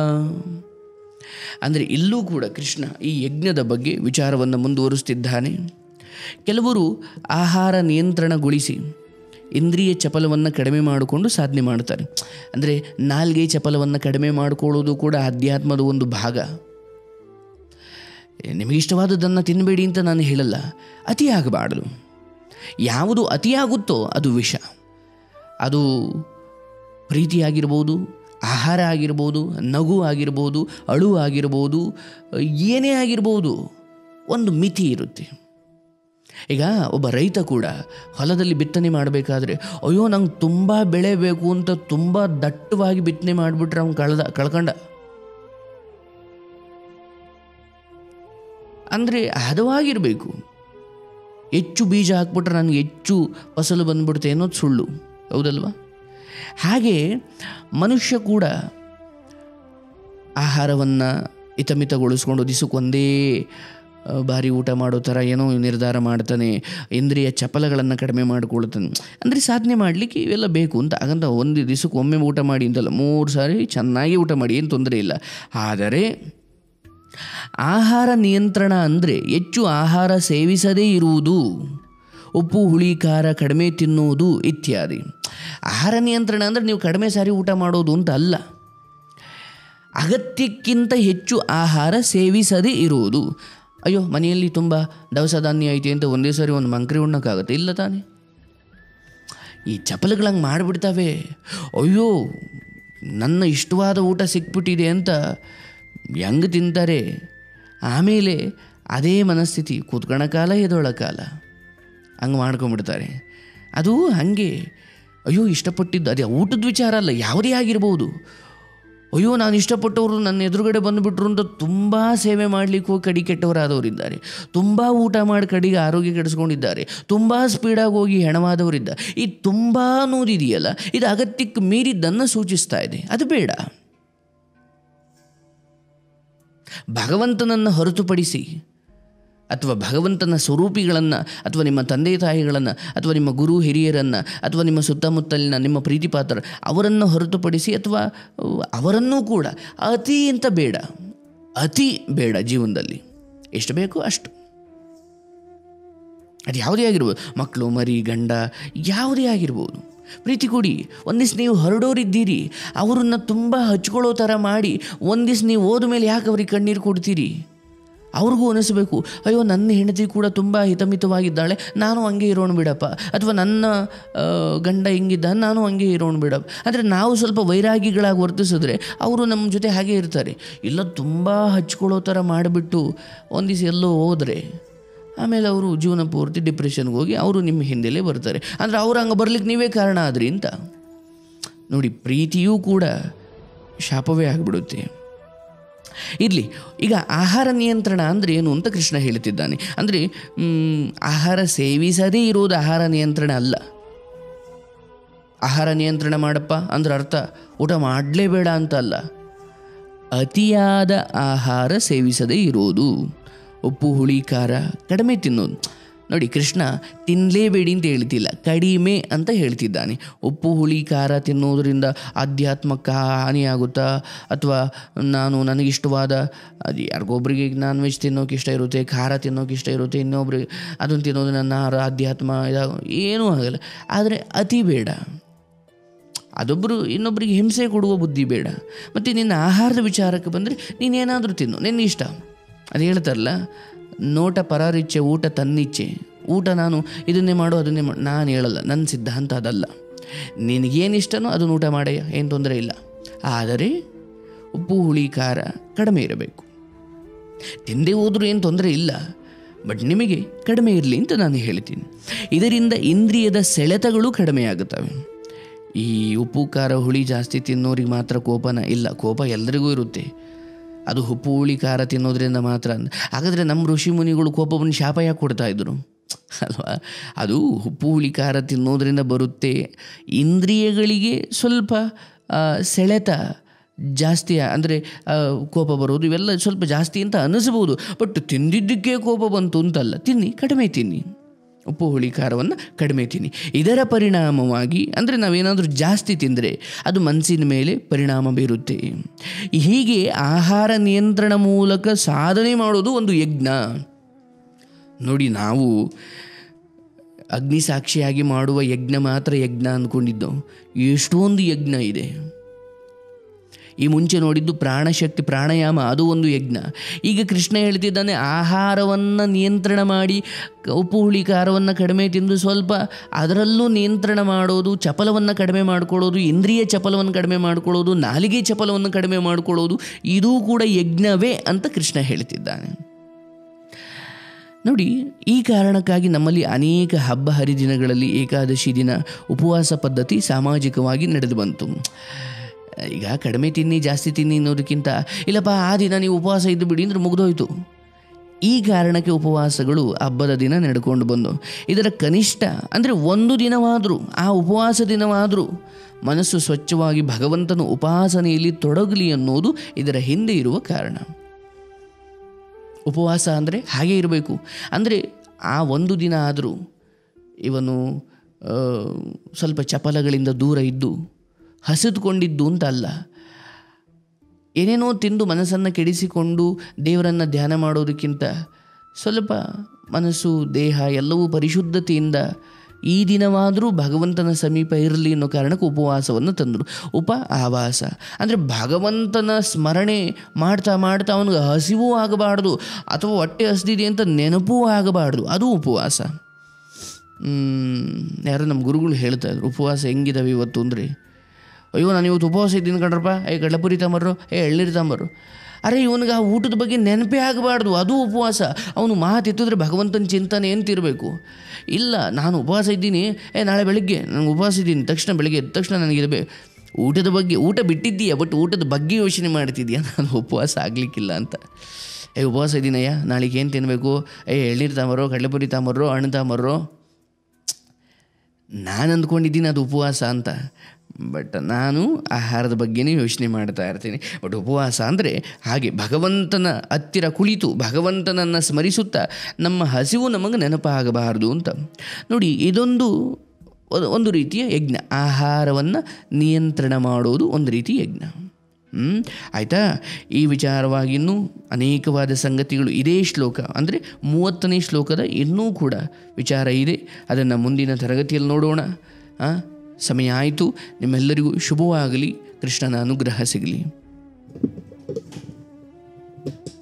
ಅಂದರೆ ಇಲ್ಲೂ ಕೂಡ ಕೃಷ್ಣ ಈ ಯಜ್ಞದ ಬಗ್ಗೆ ವಿಚಾರವನ್ನು ಮುಂದುವರಿಸ್ತಿದ್ದಾನೆ ಕೆಲವರು ಆಹಾರ ನಿಯಂತ್ರಣಗೊಳಿಸಿ ಇಂದ್ರಿಯ ಚಪಲವನ್ನು ಕಡಿಮೆ ಮಾಡಿಕೊಂಡು ಸಾಧನೆ ಮಾಡ್ತಾರೆ ಅಂದರೆ ನಾಲ್ಗೆ ಚಪಲವನ್ನು ಕಡಿಮೆ ಮಾಡಿಕೊಳ್ಳೋದು ಕೂಡ ಅಧ್ಯಾತ್ಮದ ಒಂದು ಭಾಗ ನಿಮಗೆ ಇಷ್ಟವಾದದ್ದನ್ನು ತಿನ್ನಬೇಡಿ ಅಂತ ನಾನು ಹೇಳಲ್ಲ ಅತಿಯಾಗಬಾರದು ಯಾವುದು ಅತಿಯಾಗುತ್ತೋ ಅದು ವಿಷ ಅದು ಪ್ರೀತಿಯಾಗಿರ್ಬೋದು ಆಹಾರ ಆಗಿರ್ಬೋದು ನಗು ಆಗಿರ್ಬೋದು ಅಳು ಆಗಿರ್ಬೋದು ಏನೇ ಆಗಿರ್ಬೋದು ಒಂದು ಮಿತಿ ಇರುತ್ತೆ ಈಗ ಒಬ್ಬ ರೈತ ಕೂಡ ಹೊಲದಲ್ಲಿ ಬಿತ್ತನೆ ಮಾಡಬೇಕಾದ್ರೆ ಅಯ್ಯೋ ನಂಗೆ ತುಂಬ ಬೆಳೆ ಬೇಕು ಅಂತ ತುಂಬ ದಟ್ಟವಾಗಿ ಬಿತ್ತನೆ ಮಾಡಿಬಿಟ್ರೆ ಅವ್ನು ಕಳ್ದ ಕಳ್ಕಂಡ ಅಂದರೆ ಹದವಾಗಿರಬೇಕು ಹೆಚ್ಚು ಬೀಜ ಹಾಕ್ಬಿಟ್ರೆ ನನಗೆ ಹೆಚ್ಚು ಫಸಲು ಬಂದ್ಬಿಡುತ್ತೆ ಅನ್ನೋದು ಸುಳ್ಳು ಹೌದಲ್ವಾ ಹಾಗೆ ಮನುಷ್ಯ ಕೂಡ ಆಹಾರವನ್ನು ಹಿತಮಿತಗೊಳಿಸ್ಕೊಂಡು ದಿಸಕ್ಕೊಂದೇ ಆ, ಬಾರಿ ಊಟ ಮಾಡೋ ಥರ ಏನೋ ನಿರ್ಧಾರ ಮಾಡ್ತಾನೆ ಇಂದ್ರಿಯ ಚಪಲಗಳನ್ನು ಕಡಿಮೆ ಮಾಡಿಕೊಳ್ತಾನೆ ಅಂದರೆ ಸಾಧನೆ ಮಾಡಲಿಕ್ಕೆ ಇವೆಲ್ಲ ಬೇಕು ಅಂತ ಹಾಗಂತ ಒಂದು ದಿವಸಕ್ಕೆ ಒಮ್ಮೆ ಊಟ ಮಾಡಿ ಅಂತಲ್ಲ ಮೂರು ಸಾರಿ ಚೆನ್ನಾಗಿ ಊಟ ಮಾಡಿ ಏನು ತೊಂದರೆ ಇಲ್ಲ ಆದರೆ ಆಹಾರ ನಿಯಂತ್ರಣ ಅಂದರೆ ಹೆಚ್ಚು ಆಹಾರ ಸೇವಿಸದೇ ಇರುವುದು ಉಪ್ಪು ಹುಳಿ ಖಾರ ಕಡಿಮೆ ತಿನ್ನುವುದು ಇತ್ಯಾದಿ ಆಹಾರ ನಿಯಂತ್ರಣ ಅಂದರೆ ನೀವು ಕಡಿಮೆ ಸಾರಿ ಊಟ ಮಾಡೋದು ಅಂತ ಅಲ್ಲ ಅಗತ್ಯಕ್ಕಿಂತ ಹೆಚ್ಚು ಆಹಾರ ಸೇವಿಸದೇ ಇರುವುದು ಅಯ್ಯೋ ಮನೆಯಲ್ಲಿ ತುಂಬ ದವಸ ಧಾನ್ಯ ಐತಿ ಅಂತ ಒಂದೇ ಸಾರಿ ಒಂದು ಮಂಕ್ರಿ ಉಣ್ಣೋಕ್ಕಾಗತ್ತೆ ಇಲ್ಲ ತಾನೇ ಈ ಚಪಲಗಳಂಗೆ ಮಾಡಿಬಿಡ್ತವೆ ಅಯ್ಯೋ ನನ್ನ ಇಷ್ಟವಾದ ಊಟ ಸಿಕ್ಬಿಟ್ಟಿದೆ ಅಂತ ಹೆಂಗೆ ತಿಂತಾರೆ ಆಮೇಲೆ ಅದೇ ಮನಸ್ಥಿತಿ ಕೂತ್ಕೊಳ್ಳೋ ಕಾಲ ಎದೊಳ ಕಾಲ ಹಂಗೆ ಮಾಡ್ಕೊಂಬಿಡ್ತಾರೆ ಅದು ಹಾಗೆ ಅಯ್ಯೋ ಇಷ್ಟಪಟ್ಟಿದ್ದು ಅದೇ ಊಟದ ವಿಚಾರ ಅಲ್ಲ ಯಾವುದೇ ಆಗಿರ್ಬೋದು ಅಯ್ಯೋ ನಾನು ಇಷ್ಟಪಟ್ಟವರು ನನ್ನ ಎದುರುಗಡೆ ಬಂದುಬಿಟ್ರು ಅಂತ ತುಂಬ ಸೇವೆ ಮಾಡಲಿಕ್ಕೆ ಹೋಗಿ ಕಡಿ ಕೆಟ್ಟವರಾದವರಿದ್ದಾರೆ ತುಂಬ ಊಟ ಮಾಡಿ ಕಡಿಗೆ ಆರೋಗ್ಯ ಕೆಡಿಸ್ಕೊಂಡಿದ್ದಾರೆ ತುಂಬ ಸ್ಪೀಡಾಗಿ ಹೋಗಿ ಹೆಣವಾದವರಿದ್ದಾರೆ ಈ ತುಂಬ ಅನ್ನೋದಿದೆಯಲ್ಲ ಇದು ಅಗತ್ಯಕ್ಕೆ ಮೀರಿದ್ದನ್ನು ಸೂಚಿಸ್ತಾ ಇದೆ ಅದು ಬೇಡ ಭಗವಂತನನ್ನು ಹೊರತುಪಡಿಸಿ ಅಥವಾ ಭಗವಂತನ ಸ್ವರೂಪಿಗಳನ್ನು ಅಥವಾ ನಿಮ್ಮ ತಂದೆ ತಾಯಿಗಳನ್ನು ಅಥವಾ ನಿಮ್ಮ ಗುರು ಹಿರಿಯರನ್ನು ಅಥವಾ ನಿಮ್ಮ ಸುತ್ತಮುತ್ತಲಿನ ನಿಮ್ಮ ಪ್ರೀತಿಪಾತ್ರ ಅವರನ್ನು ಹೊರತುಪಡಿಸಿ ಅಥವಾ ಅಹ್, ಅವರನ್ನೂ ಕೂಡ ಅತಿ ಅಂತ ಬೇಡ ಅತಿ ಬೇಡ ಜೀವನದಲ್ಲಿ ಎಷ್ಟು ಬೇಕೋ ಅಷ್ಟು ಅದು ಯಾವುದೇ ಆಗಿರ್ಬೋದು ಮಕ್ಕಳು ಮರಿ ಗಂಡ ಯಾವುದೇ ಆಗಿರ್ಬೋದು ಪ್ರೀತಿ ಕೊಡಿ ಒಂದಿವ್ಸ ನೀವು ಹೊರಡೋರಿದ್ದೀರಿ ಅವರನ್ನ ತುಂಬ ಹಚ್ಕೊಳ್ಳೋ ಥರ ಮಾಡಿ ಒಂದಿವ್ಸ ನೀವು ಹೋದ ಮೇಲೆ ಯಾಕೆ ಅವ್ರಿಗೆ ಕಣ್ಣೀರು ಕೊಡ್ತೀರಿ ಅವ್ರಿಗೂ ಅನಿಸ್ಬೇಕು ಅಯ್ಯೋ ನನ್ನ ಹೆಂಡತಿ ಕೂಡ ತುಂಬ ಹಿತಮಿತವಾಗಿದ್ದಾಳೆ ನಾನು ಹಂಗೆ ಇರೋಣ ಬಿಡಪ್ಪ ಅಥವಾ ನನ್ನ ಆ, ಗಂಡ ಹಿಂಗಿದ್ದ ನಾನು ಹಂಗೆ ಇರೋಣ ಬಿಡಪ್ಪ ಅಂದರೆ ನಾವು ಸ್ವಲ್ಪ ವೈರಾಗಿಗಳಾಗಿ ವರ್ತಿಸಿದ್ರೆ ಅವರು ನಮ್ಮ ಜೊತೆ ಹಾಗೆ ಇರ್ತಾರೆ ಇಲ್ಲ ತುಂಬ ಹಚ್ಕೊಳ್ಳೋ ಥರ ಮಾಡಿಬಿಟ್ಟು ಒಂದಿವ್ಸ ಎಲ್ಲೋ ಹೋದರೆ ಆಮೇಲೆ ಅವರು ಜೀವನ ಪೂರ್ತಿ ಡಿಪ್ರೆಷನ್ಗೆ ಹೋಗಿ ಅವರು ನಿಮ್ಮ ಹಿಂದೆಲೇ ಬರ್ತಾರೆ ಅಂದರೆ ಅವ್ರು ಹಂಗೆ ಬರ್ಲಿಕ್ಕೆ ನೀವೇ ಕಾರಣ ಆದ್ರಿ ಅಂತ ನೋಡಿ ಪ್ರೀತಿಯೂ ಕೂಡ ಶಾಪವೇ ಆಗಿಬಿಡುತ್ತೆ ಇರಲಿ ಈಗ ಆಹಾರ ನಿಯಂತ್ರಣ ಅಂದರೆ ಏನು ಅಂತ ಕೃಷ್ಣ ಹೇಳ್ತಿದ್ದಾನೆ ಅಂದರೆ ಮ್, ಆಹಾರ ಸೇವಿಸದೇ ಇರೋದು ಆಹಾರ ನಿಯಂತ್ರಣ ಅಲ್ಲ ಆಹಾರ ನಿಯಂತ್ರಣ ಮಾಡಪ್ಪ ಅಂದ್ರೆ ಅರ್ಥ ಊಟ ಮಾಡಲೇಬೇಡ ಅಂತ ಅಲ್ಲ ಅತಿಯಾದ ಆಹಾರ ಸೇವಿಸದೇ ಇರೋದು ಉಪ್ಪು ಹುಳಿ ಖಾರ ಕಡಿಮೆ ತಿನ್ನೋದು ನೋಡಿ ಕೃಷ್ಣ ತಿನ್ನಲೇಬೇಡಿ ಅಂತ ಹೇಳ್ತಿಲ್ಲ ಕಡಿಮೆ ಅಂತ ಹೇಳ್ತಿದ್ದಾನೆ ಉಪ್ಪು ಹುಳಿ ಖಾರ ತಿನ್ನೋದ್ರಿಂದ ಆಧ್ಯಾತ್ಮಕ್ಕೆ ಹಾನಿಯಾಗುತ್ತಾ ಅಥವಾ ನಾನು ನನಗಿಷ್ಟವಾದ ಅದು ಯಾರಿಗೊಬ್ರಿಗೆ ನಾನ್ ವೆಜ್ ತಿನ್ನೋಕೆ ಇಷ್ಟ ಇರುತ್ತೆ ಖಾರ ತಿನ್ನೋಕೆ ಇಷ್ಟ ಇರುತ್ತೆ ಇನ್ನೊಬ್ರಿಗೆ ಅದನ್ನು ತಿನ್ನೋದು ನನ್ನ ಆಹಾರ ಅಧ್ಯಾತ್ಮ ಇದಾಗ ಏನೂ ಆಗಲ್ಲ ಆದರೆ ಅತಿ ಬೇಡ ಅದೊಬ್ಬರು ಇನ್ನೊಬ್ಬರಿಗೆ ಹಿಂಸೆ ಕೊಡುವ ಬುದ್ಧಿ ಬೇಡ ಮತ್ತು ನಿನ್ನ ಆಹಾರದ ವಿಚಾರಕ್ಕೆ ಬಂದರೆ ನೀನೇನಾದರೂ ತಿನ್ನು ನಿನ್ನ ಇಷ್ಟ ಅದು ಹೇಳ್ತಾರಲ್ಲ ನೋಟ ಪರಾರಿಚ್ಛೆ ಊಟ ತನ್ನಿಚ್ಛೆ ಊಟ ನಾನು ಇದನ್ನೇ ಮಾಡು ಅದನ್ನೇ ಮಾಡು ನಾನು ಹೇಳಲ್ಲ ನನ್ನ ಸಿದ್ಧಾಂತ ಅದಲ್ಲ ನಿನಗೇನು ಇಷ್ಟನೋ ಅದನ್ನು ಊಟ ಮಾಡಯ್ಯ ಏನು ತೊಂದರೆ ಇಲ್ಲ ಆದರೆ ಉಪ್ಪು ಹುಳಿ ಖಾರ ಕಡಿಮೆ ಇರಬೇಕು ತಿಂದೇ ಹೋದರೂ ಏನು ತೊಂದರೆ ಇಲ್ಲ ಬಟ್ ನಿಮಗೆ ಕಡಿಮೆ ಇರಲಿ ಅಂತ ನಾನು ಹೇಳ್ತೀನಿ ಇದರಿಂದ ಇಂದ್ರಿಯದ ಸೆಳೆತಗಳು ಕಡಿಮೆ ಆಗುತ್ತವೆ ಈ ಉಪ್ಪು ಖಾರ ಹುಳಿ ಜಾಸ್ತಿ ತಿನ್ನೋರಿಗೆ ಮಾತ್ರ ಕೋಪನ ಇಲ್ಲ ಕೋಪ ಎಲ್ರಿಗೂ ಇರುತ್ತೆ ಅದು ಉಪ್ಪು ಹುಳಿ ಖಾರ ತಿನ್ನೋದ್ರಿಂದ ಮಾತ್ರ ಅಂದ ಹಾಗಾದರೆ ನಮ್ಮ ಋಷಿ ಮುನಿಗಳು ಕೋಪವನ್ನು ಶಾಪ ಯಾಕೆ ಕೊಡ್ತಾ ಇದ್ರು ಅಲ್ವಾ ಅದು ಉಪ್ಪು ಹುಳಿ ಖಾರ ತಿನ್ನೋದ್ರಿಂದ ಬರುತ್ತೆ ಇಂದ್ರಿಯಗಳಿಗೆ ಸ್ವಲ್ಪ ಆ, ಸೆಳೆತ ಜಾಸ್ತಿ ಅಂದರೆ ಕೋಪ ಬರೋದು ಇವೆಲ್ಲ ಸ್ವಲ್ಪ ಜಾಸ್ತಿ ಅಂತ ಅನಿಸ್ಬೋದು ಬಟ್ ತಿಂದಿದ್ದಕ್ಕೆ ಕೋಪ ಬಂತು ಅಂತಲ್ಲ ತಿನ್ನಿ ಕಡಿಮೆ ತಿನ್ನಿ ಉಪ್ಪು ಹುಳಿ ಖಾರವನ್ನು ಕಡಿಮೆ ತಿನ್ನಿ ಇದರ ಪರಿಣಾಮವಾಗಿ ಅಂದರೆ ನಾವೇನಾದರೂ ಜಾಸ್ತಿ ತಿಂದರೆ ಅದು ಮನಸ್ಸಿನ ಮೇಲೆ ಪರಿಣಾಮ ಬೀರುತ್ತೆ ಹೀಗೆ ಆಹಾರ ನಿಯಂತ್ರಣ ಮೂಲಕ ಸಾಧನೆ ಮಾಡೋದು ಒಂದು ಯಜ್ಞ ನೋಡಿ ನಾವು ಅಗ್ನಿ ಸಾಕ್ಷಿಯಾಗಿ ಮಾಡುವ ಯಜ್ಞ ಮಾತ್ರ ಯಜ್ಞ ಅಂದ್ಕೊಂಡಿದ್ದು ಎಷ್ಟೊಂದು ಯಜ್ಞ ಇದೆ ಈ ಮುಂಚೆ ನೋಡಿದ್ದು ಪ್ರಾಣಶಕ್ತಿ ಪ್ರಾಣಾಯಾಮ ಅದು ಒಂದು ಯಜ್ಞ ಈಗ ಕೃಷ್ಣ ಹೇಳ್ತಿದ್ದಾನೆ ಆಹಾರವನ್ನು ನಿಯಂತ್ರಣ ಮಾಡಿ ಕ- ಉಪ್ಪು ಹುಳಿ ಖಾರವನ್ನು ಕಡಿಮೆ ತಿಂದು ಸ್ವಲ್ಪ ಅದರಲ್ಲೂ ನಿಯಂತ್ರಣ ಮಾಡೋದು ಚಪಲವನ್ನು ಕಡಿಮೆ ಮಾಡ್ಕೊಳ್ಳೋದು ಇಂದ್ರಿಯ ಚಪಲವನ್ನು ಕಡಿಮೆ ಮಾಡ್ಕೊಳ್ಳೋದು ನಾಲಿಗೆ ಚಪಲವನ್ನು ಕಡಿಮೆ ಮಾಡ್ಕೊಳ್ಳೋದು ಇದೂ ಕೂಡ ಯಜ್ಞವೇ ಅಂತ ಕೃಷ್ಣ ಹೇಳ್ತಿದ್ದಾನೆ ನೋಡಿ ಈ ಕಾರಣಕ್ಕಾಗಿ ನಮ್ಮಲ್ಲಿ ಅನೇಕ ಹಬ್ಬ ಹರಿದಿನಗಳಲ್ಲಿ ಏಕಾದಶಿ ದಿನ ಉಪವಾಸ ಪದ್ಧತಿ ಸಾಮಾಜಿಕವಾಗಿ ನಡೆದು ಬಂತು ಈಗ ಕಡಿಮೆ ತಿನ್ನಿ ಜಾಸ್ತಿ ತಿನ್ನಿ ಅನ್ನೋದಕ್ಕಿಂತ ಇಲ್ಲಪ್ಪ ಆ ದಿನ ನೀವು ಉಪವಾಸ ಇದ್ದು ಬಿಡಿ ಅಂದ್ರೆ ಮುಗಿದೋಯ್ತು ಈ ಕಾರಣಕ್ಕೆ ಉಪವಾಸಗಳು ಹಬ್ಬದ ದಿನ ನಡ್ಕೊಂಡು ಬಂದು ಇದರ ಕನಿಷ್ಠ ಅಂದರೆ ಒಂದು ದಿನವಾದರೂ ಆ ಉಪವಾಸ ದಿನವಾದರೂ ಮನಸ್ಸು ಸ್ವಚ್ಛವಾಗಿ ಭಗವಂತನ ಉಪಾಸನೆಯಲ್ಲಿ ತೊಡಗಲಿ ಅನ್ನೋದು ಇದರ ಹಿಂದೆ ಇರುವ ಕಾರಣ ಉಪವಾಸ ಅಂದರೆ ಹಾಗೆ ಇರಬೇಕು ಅಂದರೆ ಆ ಒಂದು ದಿನ ಆದರೂ ಇವನು ಆ, ಸ್ವಲ್ಪ ಚಪಲಗಳಿಂದ ದೂರ ಇದ್ದು ಹಸಿದುಕೊಂಡಿದ್ದು ಅಂತ ಅಲ್ಲ ಏನೇನೋ ತಿಂದು ಮನಸ್ಸನ್ನು ಕೆಡಿಸಿಕೊಂಡು ದೇವರನ್ನು ಧ್ಯಾನ ಮಾಡೋದಕ್ಕಿಂತ ಸ್ವಲ್ಪ ಮನಸ್ಸು ದೇಹ ಎಲ್ಲವೂ ಪರಿಶುದ್ಧತೆಯಿಂದ ಈ ದಿನವಾದರೂ ಭಗವಂತನ ಸಮೀಪ ಇರಲಿ ಅನ್ನೋ ಕಾರಣಕ್ಕೆ ಉಪವಾಸವನ್ನು ತಂದರು ಉಪ ಆವಾಸ ಅಂದರೆ ಭಗವಂತನ ಸ್ಮರಣೆ ಮಾಡ್ತಾ ಮಾಡ್ತಾ ಅವನಿಗೆ ಹಸಿವೂ ಆಗಬಾರ್ದು ಅಥವಾ ಹೊಟ್ಟೆ ಹಸಿದಿದೆ ಅಂತ ನೆನಪೂ ಆಗಬಾರ್ದು ಅದು ಉಪವಾಸ ಮ್, ಯಾರೋ ನಮ್ಮ ಗುರುಗಳು ಹೇಳ್ತಾ ಇದ್ರು ಉಪವಾಸ ಹೆಂಗಿದಾವೆ ಇವತ್ತು ಅಂದರೆ ಅಯ್ಯೋ ನಾನು ಇವತ್ತು ಉಪವಾಸ ಇದ್ದೀನಿ ಕಣ್ರಪ್ಪ ಏ ಕಡಲಪುರಿ ತಂಬರು ಏ ಎಳ್ನೀರು ತಂಬರು ಅರೆ ಇವನಿಗೆ ಆ ಊಟದ ಬಗ್ಗೆ ನೆನಪೇ ಆಗಬಾರ್ದು ಅದು ಉಪವಾಸ ಅವನು ಮಾತೆತ್ತಿದ್ರೆ ಭಗವಂತನ ಚಿಂತನೆ ಎಂತಿರಬೇಕು ಇಲ್ಲ ನಾನು ಉಪವಾಸ ಇದ್ದೀನಿ ಏ ನಾಳೆ ಬೆಳಿಗ್ಗೆ ನಾನು ಉಪವಾಸ ಇದ್ದೀನಿ ತಕ್ಷಣ ಬೆಳಿಗ್ಗೆ ಎದ್ದ ತಕ್ಷಣ ನನಗೆ ಊಟದ ಬಗ್ಗೆ ಊಟ ಬಿಟ್ಟಿದ್ದೀಯ ಬಟ್ ಊಟದ ಬಗ್ಗೆ ಯೋಚನೆ ಮಾಡ್ತಿದ್ದೀಯ ನಾನು ಉಪವಾಸ ಆಗಲಿಕ್ಕಿಲ್ಲ ಅಂತ ಏ ಉಪವಾಸ ಇದ್ದೀನಯ್ಯ ನಾಳೆಗೆ ಏನು ತಿನ್ನಬೇಕು ಏ ಎಳ್ನೀರು ತಾಂಬರೋ ಕಡಲೆಪುರಿ ತಾಂಬರೋ ಹಣ್ಣು ತಾಂಬರೋ ನಾನು ಅಂದ್ಕೊಂಡಿದ್ದೀನಿ ಅದು ಉಪವಾಸ ಅಂತ ಬಟ್ ನಾನು ಆಹಾರದ ಬಗ್ಗೆನೇ ಯೋಚನೆ ಮಾಡ್ತಾ ಇರ್ತೀನಿ ಬಟ್ ಉಪವಾಸ ಅಂದರೆ ಹಾಗೆ ಭಗವಂತನ ಹತ್ತಿರ ಕುಳಿತು ಭಗವಂತನನ್ನು ಸ್ಮರಿಸುತ್ತಾ ನಮ್ಮ ಹಸಿವು ನಮಗೆ ನೆನಪಾಗಬಾರದು ಅಂತ ನೋಡಿ ಇದೊಂದು ಒಂದು- ಒಂದು ರೀತಿಯ ಯಜ್ಞ ಆಹಾರವನ್ನು ನಿಯಂತ್ರಣ ಮಾಡೋದು ಒಂದು ರೀತಿ ಯಜ್ಞ ಹ್ಮ್? ಆಯಿತಾ ಈ ವಿಚಾರವಾಗಿ ಇನ್ನೂ ಅನೇಕವಾದ ಸಂಗತಿಗಳು ಇದೇ ಶ್ಲೋಕ ಅಂದರೆ ಮೂವತ್ತನೇ ಶ್ಲೋಕದ ಇನ್ನೂ ಕೂಡ ವಿಚಾರ ಇದೆ ಅದನ್ನು ಮುಂದಿನ ತರಗತಿಯಲ್ಲಿ ನೋಡೋಣ ಆ? ಸಮಯ ಆಯಿತು ನಿಮ್ಮೆಲ್ಲರಿಗೂ ಶುಭವಾಗಲಿ ಕೃಷ್ಣನ ಅನುಗ್ರಹ ಸಿಗಲಿ